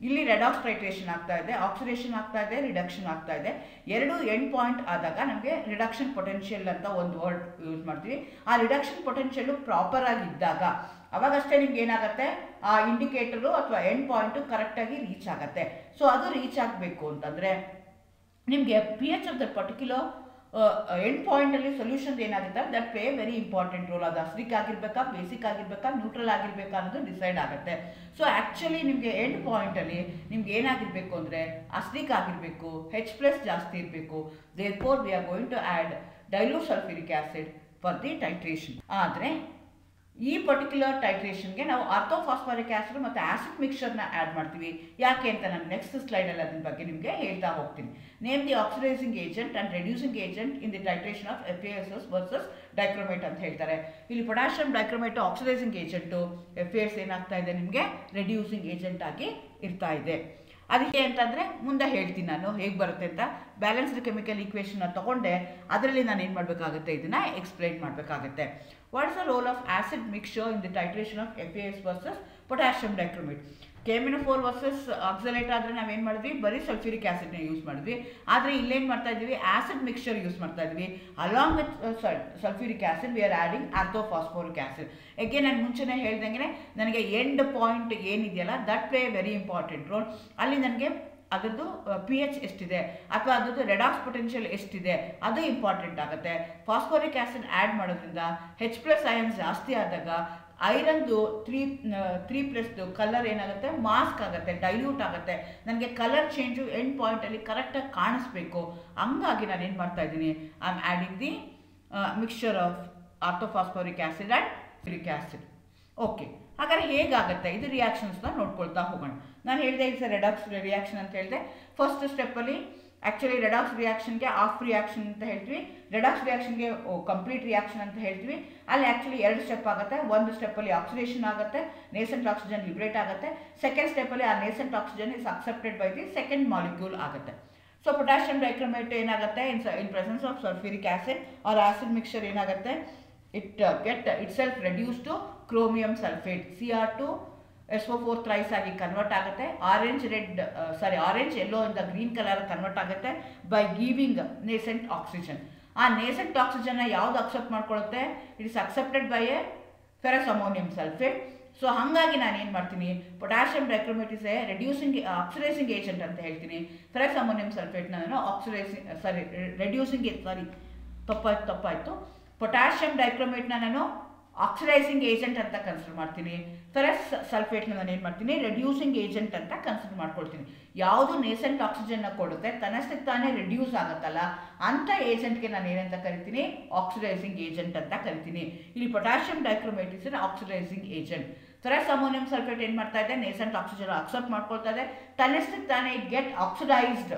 ಇಲ್ಲಿ ರೆಡಾಕ್ಸ್ ಟೈಟ್ರೇಷನ್ ಆಗ್ತಾ ಇದೆ ಆಕ್ಸಿಡೇಷನ್ ಆಗ್ತಾ ಇದೆ ರಿಡಕ್ಷನ್ ಆಗ್ತಾ ಇದೆ ಎರಡು ಎಂಡ್ ಪಾಯಿಂಟ್ ಆದಾಗ ನಮಗೆ ರಿಡಕ್ಷನ್ ಪೊಟೆನ್ಷಿಯಲ್ ಅಂತ ಒಂದು ವರ್ಡ್ ಯೂಸ್ ಮಾಡ್ತೀವಿ ಆ ರಿಡಕ್ಷನ್ ಪೊಟೆನ್ಷಿಯಲ್ ಪ್ರಾಪರ್ ಆಗಿದ್ದಾಗ ಅವಾಗಷ್ಟೇ ನಿಮ್ಗೆ ಏನಾಗುತ್ತೆ ಆ ಇಂಡಿಕೇಟರು ಅಥವಾ ಎಂಡ್ ಪಾಯಿಂಟು ಕರೆಕ್ಟಾಗಿ ರೀಚ್ ಆಗುತ್ತೆ ಸೊ ಅದು ರೀಚ್ ಆಗಬೇಕು ಅಂತಂದರೆ ನಿಮಗೆ P H of the particular end ಪಾಯಿಂಟಲ್ಲಿ ಸೊಲ್ಯೂಷನ್ ಏನಾಗುತ್ತೆ that play very important role ಅದು ಅಸ್ರಿಕ್ ಆಗಿರ್ಬೇಕಾ ಬೇಸಿಕ್ ಆಗಿರ್ಬೇಕಾ ನ್ಯೂಟ್ರಲ್ ಆಗಿರ್ಬೇಕಾ ಅನ್ನೋದು ಡಿಸೈಡ್ ಆಗುತ್ತೆ ಸೊ ಆ್ಯಕ್ಚುಲಿ ನಿಮಗೆ ಎಂಡ್ ಪಾಯಿಂಟಲ್ಲಿ ನಿಮ್ಗೆ ಏನಾಗಿರಬೇಕು ಅಂದರೆ ಅಸ್ರಿಕ್ ಆಗಿರಬೇಕು ಹೆಚ್ ಪ್ಲಸ್ ಜಾಸ್ತಿ ಇರಬೇಕು therefore we are going to add dilute sulphuric acid for the titration ಆದರೆ ಈ ಪರ್ಟಿಕ್ಯುಲರ್ ಟೈಟ್ರೇಷನ್ಗೆ ನಾವು ಆರ್ಥೋಫಾಸ್ಫಾರಿಕ್ ಆ್ಯಸಿಡ್ ಮತ್ತು ಆ್ಯಸಿಡ್ ಮಿಕ್ಸ್ಚರ್ನ ಆ್ಯಡ್ ಮಾಡ್ತೀವಿ ಯಾಕೆ ಅಂತ ನಾನು ನೆಕ್ಸ್ಟ್ ಸ್ಲೈಡಲ್ಲಿ ಅದ್ರ ಬಗ್ಗೆ ನಿಮಗೆ ಹೇಳ್ತಾ ಹೋಗ್ತೀನಿ name the oxidising agent and reducing agent in the titration of F S S versus dichromate ಅಂತ ಹೇಳ್ತಾರೆ ಇಲ್ಲಿ potassium dichromate oxidising agent F S ಏನಾಗ್ತಾ ಇದೆ ನಿಮಗೆ ರೆಡ್ಯೂಸಿಂಗ್ ಏಜೆಂಟ್ ಆಗಿ ಇರ್ತಾ ಇದೆ ಅದಕ್ಕೆ ಅಂತಂದರೆ ಮುಂದೆ ಹೇಳ್ತೀನಿ ನಾನು ಹೇಗೆ ಬರುತ್ತೆ ಅಂತ ಬ್ಯಾಲೆನ್ಸ್ಡ್ ಕೆಮಿಕಲ್ ಈಕ್ವೇಷನ್ನ ತೊಗೊಂಡೆ ಅದರಲ್ಲಿ ನಾನು ಏನು ಮಾಡಬೇಕಾಗುತ್ತೆ ಇದನ್ನು ಎಕ್ಸ್ಪ್ಲೈನ್ ಮಾಡಬೇಕಾಗುತ್ತೆ what is the role of acid mixture in the titration of F S versus potassium dichromate K M N O four versus oxalate ಆದರೆ ನಾವೇನು ಮಾಡಿದ್ವಿ ಬರೀ ಸಲ್ಫ್ಯೂರಿಕ್ ಆ್ಯಸಿಡ್ನ ಯೂಸ್ ಮಾಡಿದ್ವಿ ಆದರೆ ಇಲ್ಲೇನು ಮಾಡ್ತಾ ಇದ್ವಿ ಆಸಿಡ್ ಮಿಕ್ಸ್ಚರ್ ಯೂಸ್ ಮಾಡ್ತಾ ಇದ್ವಿ along with sulphuric acid we are adding orthophosphoric acid ಯಾಕೆ ನಾನು ಮುಂಚೆನೇ ಹೇಳ್ದಂಗೆ ನನಗೆ ಎಂಡ್ ಪಾಯಿಂಟ್ ಏನಿದೆಯಲ್ಲ that play very important role ಅಲ್ಲಿ ನನಗೆ ಅದರದ್ದು ಪಿ ಎಚ್ ಎಷ್ಟಿದೆ ಅಥವಾ ಅದರದ್ದು ರೆಡಾಕ್ಸ್ ಪೊಟೆನ್ಷಿಯಲ್ ಎಷ್ಟಿದೆ ಅದು ಇಂಪಾರ್ಟೆಂಟ್ ಆಗುತ್ತೆ ಫಾಸ್ಫೋರಿಕ್ ಆ್ಯಸಿಡ್ ಆ್ಯಡ್ ಮಾಡೋದ್ರಿಂದ ಹೆಚ್ ಪ್ಲಸ್ ಅಯನ್ಸ್ ಜಾಸ್ತಿ ಆದಾಗ ಐರನ್ದು ತ್ರೀ ತ್ರೀ ಪ್ಲಸ್ದು ಕಲರ್ ಏನಾಗುತ್ತೆ ಮಾಸ್ಕ್ ಆಗುತ್ತೆ ಡೈಲ್ಯೂಟ್ ಆಗುತ್ತೆ ನನಗೆ ಕಲರ್ ಚೇಂಜು ಎಂಡ್ ಪಾಯಿಂಟಲ್ಲಿ ಕರೆಕ್ಟಾಗಿ ಕಾಣಿಸ್ಬೇಕು ಹಂಗಾಗಿ ನಾನು ಏನು ಮಾಡ್ತಾ ಇದ್ದೀನಿ I am adding the mixture of orthophosphoric acid and ಫ್ಯೂರಿಕ್ ಆ್ಯಸಿಡ್ ಓಕೆ ಹಾಗಾದ್ರೆ ಹೇಗಾಗುತ್ತೆ ಇದು ರಿಯಾಕ್ಷನ್ಸ್ನ ನೋಡ್ಕೊಳ್ತಾ ಹೋಗೋಣ ನಾನು ಹೇಳಿದೆ ಇಟ್ಸ್ ರೆಡಾಕ್ಸ್ ರಿಯಾಕ್ಷನ್ ಅಂತ ಹೇಳಿದೆ ಫಸ್ಟ್ ಸ್ಟೆಪ್ಪಲ್ಲಿ ಆ್ಯಕ್ಚುಲಿ ರೆಡಾಕ್ಸ್ ರಿಯಾಕ್ಷನ್ಗೆ ಆಫ್ ರಿಯಾಕ್ಷನ್ ಅಂತ ಹೇಳ್ತೀವಿ ರೆಡಾಕ್ಸ್ ರಿಯಾಕ್ಷನ್ಗೆ ಕಂಪ್ಲೀಟ್ ರಿಯಾಕ್ಷನ್ ಅಂತ ಹೇಳ್ತೀವಿ ಅಲ್ಲಿ ಆ್ಯಕ್ಚುಲಿ ಎರಡು ಸ್ಟೆಪ್ ಆಗುತ್ತೆ ಒಂದು ಸ್ಟೆಪ್ಪಲ್ಲಿ ಆಕ್ಸಿಡೇಷನ್ ಆಗುತ್ತೆ ನೇಸೆಂಟ್ ಆಕ್ಸಿಜನ್ ಲಿಬ್ರೇಟ್ ಆಗುತ್ತೆ ಸೆಕೆಂಡ್ ಸ್ಟೆಪ್ಪಲ್ಲಿ ಆ nascent oxygen is accepted by the second molecule ಆಗುತ್ತೆ ಸೊ ಪೊಟ್ಯಾಷಿಯಂ ಡೈಕ್ರೋಮೇಟ್ ಏನಾಗುತ್ತೆ in in presence of sulphuric acid or acid mixture ಏನಾಗುತ್ತೆ it get itself reduce to chromium sulphate C R two S O four thrice ಆಗಿ convert ಆಗುತ್ತೆ orange red sorry orange yellow ಇಂದ green colour convert ಆಗುತ್ತೆ by giving nascent oxygen ಆ nascent ಆಕ್ಸಿಜನ್ನ ಯಾವ್ದು accept ಮಾಡ್ಕೊಳ್ಳುತ್ತೆ it is accepted by a ferrous ammonium sulphate so ಹಾಗಾಗಿ ನಾನು ಏನು ಮಾಡ್ತೀನಿ potassium dichromate is a reducing oxidising agent ಅಂತ ಹೇಳ್ತೀನಿ ಫೆರಸ್ ಅಮೋನಿಯಂ ಸಲ್ಫೇಟ್ನ ನಾನು ಆಕ್ಸಿಡೈಸಿಂಗ್ ಸಾರಿ ರೆಡ್ಯೂಸಿಂಗ್ ಸಾರಿ ತಪ್ಪಾಯ್ತು ತಪ್ಪಾಯಿತು ಪೊಟ್ಯಾಷಿಯಂ ಡೈಕ್ರೋಮೇಟ್ನ ನಾನು ಆಕ್ಸಿಡೈಸಿಂಗ್ ಏಜೆಂಟ್ ಅಂತ ಕನ್ಸಿಡರ್ ಮಾಡ್ತೀನಿ ಫೆರಸ್ ಸಲ್ಫೇಟ್ನ ನಾನು ಏನು ಮಾಡ್ತೀನಿ ರೆಡ್ಯೂಸಿಂಗ್ ಏಜೆಂಟ್ ಅಂತ ಕನ್ಸಿಡರ್ ಮಾಡ್ಕೊಳ್ತೀನಿ ಯಾವುದು ನೇಸೆಂಟ್ ಆಕ್ಸಿಜನ್ನ ಕೊಡುತ್ತೆ ತನ್ನಷ್ಟಕ್ಕೆ ತಾನೇ ರೆಡ್ಯೂಸ್ ಆಗುತ್ತಲ್ಲ ಅಂಥ ಏಜೆಂಟ್ಗೆ ನಾನು ಏನಂತ ಕರಿತೀನಿ ಆಕ್ಸಿಡೈಸಿಂಗ್ ಏಜೆಂಟ್ ಅಂತ ಕರಿತೀನಿ ಇಲ್ಲಿ potassium dichromate is oxidising agent ferrous ammonium sulphate ಏನು ಮಾಡ್ತಾ ಇದೆ ನೇಸೆಂಟ್ ಆಕ್ಸಿಜನ್ ಅಕ್ಸೆಪ್ಟ್ ಮಾಡ್ಕೊಳ್ತಾ ಇದೆ ತನ್ನಷ್ಟಕ್ಕೆ ತಾನೇ get oxidised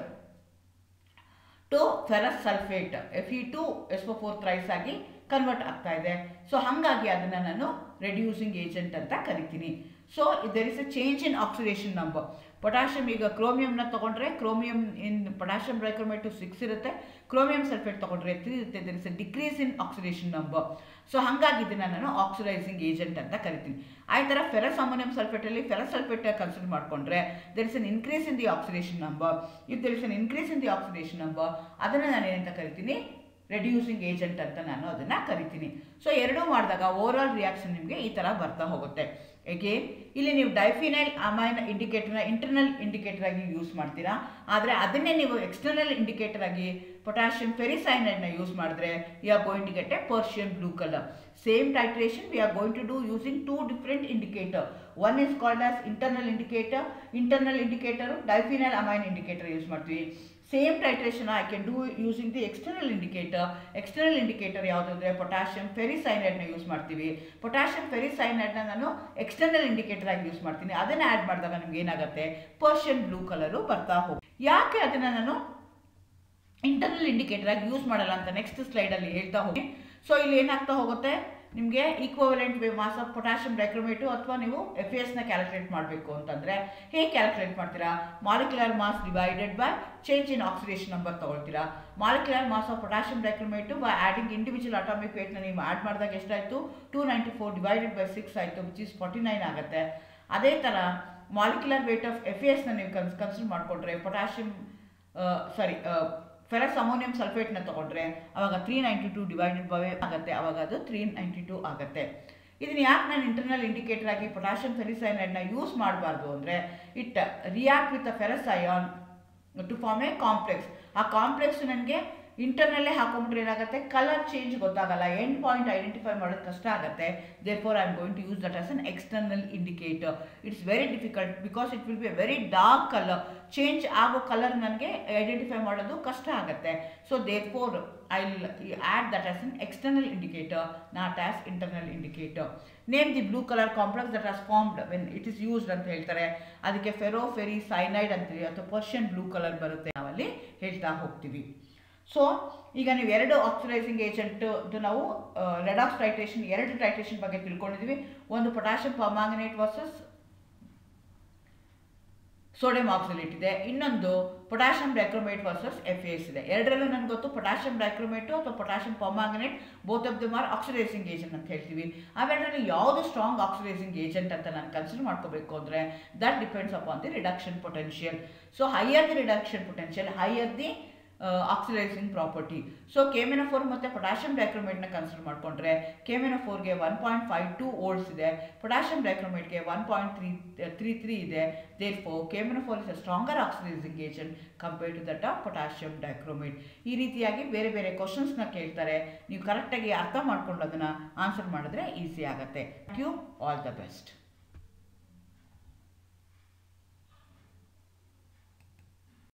to ferrous sulphate F E two S O four thrice ಆಗಿ ಕನ್ವರ್ಟ್ ಆಗ್ತಾ ಇದೆ ಸೊ ಹಾಗಾಗಿ ಅದನ್ನು ನಾನು ರೆಡ್ಯೂಸಿಂಗ್ ಏಜೆಂಟ್ ಅಂತ ಕರಿತೀನಿ so there is a change in oxidation number potassium ಈಗ ಕ್ರೋಮಿಯಂನ ತೊಗೊಂಡ್ರೆ chromium in potassium dichromate six ಇರುತ್ತೆ ಕ್ರೋಮಿಯಂ ಸಲ್ಫೇಟ್ ತೊಗೊಂಡ್ರೆ ತ್ರೀ ಇರುತ್ತೆ there is a decrease in oxidation number so ಹಾಗಾಗಿ ಇದನ್ನು ನಾನು ಆಕ್ಸಿಡೈಸಿಂಗ್ ಏಜೆಂಟ್ ಅಂತ ಕರಿತೀನಿ ಆ ಥರ ಫೆರಸ್ ಅಮೋನಿಯಂ ಸಲ್ಫೇಟಲ್ಲಿ ಫೆರಸ್ ಸಲ್ಫೇಟ್ ಕನ್ಸಿಡರ್ ಮಾಡಿಕೊಂಡ್ರೆ there is an increase in the oxidation number if there is an increase in the oxidation number ಅದನ್ನು ನಾನು ಏನಂತ ಕರಿತೀನಿ ರೆಡ್ಯೂಸಿಂಗ್ ಏಜೆಂಟ್ ಅಂತ ನಾನು ಅದನ್ನು ಕರಿತೀನಿ ಸೊ ಎರಡೂ ಮಾಡಿದಾಗ ಓವರ್ ಆಲ್ ರಿಯಾಕ್ಷನ್ ನಿಮಗೆ ಈ ಥರ ಬರ್ತಾ ಹೋಗುತ್ತೆ ಏಕೆ ಇಲ್ಲಿ ನೀವು ಡೈಫಿನೈಲ್ ಅಮೈನ್ ಇಂಡಿಕೇಟರ್ನ ಇಂಟರ್ನಲ್ ಇಂಡಿಕೇಟರ್ ಆಗಿ ಯೂಸ್ ಮಾಡ್ತೀರಾ ಆದರೆ ಅದನ್ನೇ ನೀವು ಎಕ್ಸ್ಟರ್ನಲ್ ಇಂಡಿಕೇಟರ್ ಆಗಿ ಪೊಟ್ಯಾಷಿಯಂ ಫೆರಿಸೈನೈಡ್ನ ಯೂಸ್ ಮಾಡಿದ್ರೆ you are going to get a Persian blue colour same titration we are going to do using two different indicator one is called as internal indicator internal indicator diphenyl amine indicator use ಮಾಡ್ತೀವಿ same titration I can do using the external indicator external indicator ಯಾವುದಂದ್ರೆ potassium ಫೆರಿಸೈನೈಡ್ನ use ಮಾಡ್ತೀವಿ potassium ಫೆರಿಸೈನೈಡ್ನ ನಾನು external indicator ಆಗಿ use ಮಾಡ್ತೀನಿ ಅದನ್ನು add ಮಾಡಿದಾಗ ನಿಮ್ಗೆ ಏನಾಗುತ್ತೆ ಪರ್ಷಿಯನ್ ಬ್ಲೂ ಕಲರು ಬರ್ತಾ ಹೋಗಿ ಯಾಕೆ ಅದನ್ನು ನಾನು ಇಂಟರ್ನಲ್ ಇಂಡಿಕೇಟರ್ ಆಗಿ ಯೂಸ್ ಮಾಡಲ್ಲ ಅಂತ ನೆಕ್ಸ್ಟ್ ಸ್ಲೈಡಲ್ಲಿ ಹೇಳ್ತಾ ಹೋಗಿ ಸೊ ಇಲ್ಲಿ ಏನಾಗ್ತಾ ಹೋಗುತ್ತೆ ನಿಮಗೆ equivalent mass of potassium dichromate ಅಥವಾ ನೀವು ಎಫ್ ಎಸ್ನ ಕ್ಯಾಲ್ಕುಲೇಟ್ ಮಾಡಬೇಕು ಅಂತಂದರೆ ಹೇಗೆ ಕ್ಯಾಲ್ಕುಲೇಟ್ ಮಾಡ್ತೀರಾ molecular mass divided by change in oxidation number ತೊಗೊಳ್ತೀರಾ molecular mass of potassium dichromate by adding individual atomic ವೇಟ್ನ ನೀವು ಆ್ಯಡ್ ಮಾಡಿದಾಗ ಎಷ್ಟಾಯಿತು two ninety four divided by six ಆಯಿತು ವಿಚ್ ಇಸ್ ಫಾರ್ಟಿ ನೈನ್ ಆಗುತ್ತೆ ಅದೇ ಥರ ಮಾಲಿಕ್ಯುಲರ್ ವೇಟ್ ಆಫ್ ಎಫ್ ಎಸ್ನ ನೀವು ಕನ್ಸ್ ಕನ್ಸಿಡರ್ ಮಾಡಿಕೊಂಡ್ರೆ ಪೊಟ್ಯಾಷಿಯಮ್ ಸಾರಿ ಫೆರಸ್ ಅಮೋನಿಯಂ ಸಲ್ಫೇಟ್ನ ತೊಗೊಂಡ್ರೆ ಅವಾಗ three ninety two divided by ಆಗುತ್ತೆ ಅವಾಗ ಅದು ತ್ರೀ ನೈಂಟಿ ಟು ಆಗುತ್ತೆ ಇದನ್ನ ಯಾಕೆ ನಾನು ಇಂಟರ್ನಲ್ ಇಂಡಿಕೇಟರ್ ಆಗಿ ಪೊಟ್ಯಾಷಿಯಂ ಫೆರಿಸೈನೈಡ್ನ ಯೂಸ್ ಮಾಡಬಾರ್ದು ಅಂದರೆ it react with a ferrous ion to form a complex ಆ ಕಾಂಪ್ಲೆಕ್ಸ್ ನನಗೆ ಇಂಟರ್ನಲ್ಲೇ ಹಾಕೊಂಡ್ಬಿಟ್ರೆ ಏನಾಗುತ್ತೆ ಕಲರ್ ಚೇಂಜ್ ಗೊತ್ತಾಗಲ್ಲ ಎಂಡ್ ಪಾಯಿಂಟ್ ಐಡೆಂಟಿಫೈ ಮಾಡೋದು ಕಷ್ಟ ಆಗುತ್ತೆ therefore I am going to use that as an external indicator it's very difficult because it will be very dark colour change ಆಗೋ ಕಲರ್ ನನಗೆ ಐಡೆಂಟಿಫೈ ಮಾಡೋದು ಕಷ್ಟ ಆಗುತ್ತೆ so therefore I add that as an external indicator not as internal indicator name the blue colour complex that as formed when it is used ಅಂತ ಹೇಳ್ತಾರೆ ಅದಕ್ಕೆ ಫೆರೋ ferry cyanide ಅಂತೀವಿ ಅಥವಾ ಪರ್ಷಿಯನ್ ಬ್ಲೂ ಕಲರ್ ಬರುತ್ತೆ ನಾವಲ್ಲಿ ಹೇಳ್ತಾ ಹೋಗ್ತೀವಿ so ಈಗ ನೀವು ಎರಡು ಆಕ್ಸಿಡೈಸಿಂಗ್ ಏಜೆಂಟ್ ನಾವು ರೆಡಾಕ್ಸ್ ಟೈಟ್ರೇಷನ್ ಎರಡು ಟೈಟ್ರೇಷನ್ ಬಗ್ಗೆ ತಿಳ್ಕೊಂಡಿದ್ದೀವಿ ಒಂದು potassium permanganate versus sodium oxalate ಇದೆ ಇನ್ನೊಂದು potassium dichromate versus F S ಇದೆ ಎರಡರಲ್ಲೂ ನನಗೆ ಗೊತ್ತು ಪೊಟ್ಯಾಷಿಯಂ ಡೈಕ್ರೋಮೇಟು ಅಥವಾ potassium permanganate both of them are oxidising agent ಅಂತ ಹೇಳ್ತೀವಿ ಅವೆರಡರಲ್ಲಿ ಯಾವುದು ಸ್ಟ್ರಾಂಗ್ ಆಕ್ಸಿಡೈಸಿಂಗ್ ಏಜೆಂಟ್ ಅಂತ ನಾನು ಕನ್ಸಿಡರ್ ಮಾಡ್ಕೋಬೇಕು ಅಂದರೆ that depends upon the reduction potential so higher the reduction potential higher the oxidising property so K M N O four ಮತ್ತು potassium ಡೈಕ್ರೋಮೇಟ್ನ ಕನ್ಸಿಡರ್ ಮಾಡಿಕೊಂಡ್ರೆ ಕೆಮೆನಫೋರ್ಗೆ one point five two volts ಇದೆ ಪೊಟ್ಯಾಷಿಯಂ ಡೈಕ್ರೋಮೇಟ್ಗೆ one point three three three ಇದೆ therefore K M N O four is a stronger oxidising agent compare to that of potassium dichromate ಈ ರೀತಿಯಾಗಿ ಬೇರೆ ಬೇರೆ ಕ್ವಶನ್ಸ್ನ ಕೇಳ್ತಾರೆ ನೀವು ಕರೆಕ್ಟಾಗಿ ಅರ್ಥ ಮಾಡ್ಕೊಂಡು ಅದನ್ನು ಆನ್ಸರ್ ಮಾಡಿದ್ರೆ ಈಸಿ ಆಗುತ್ತೆ thank you all the best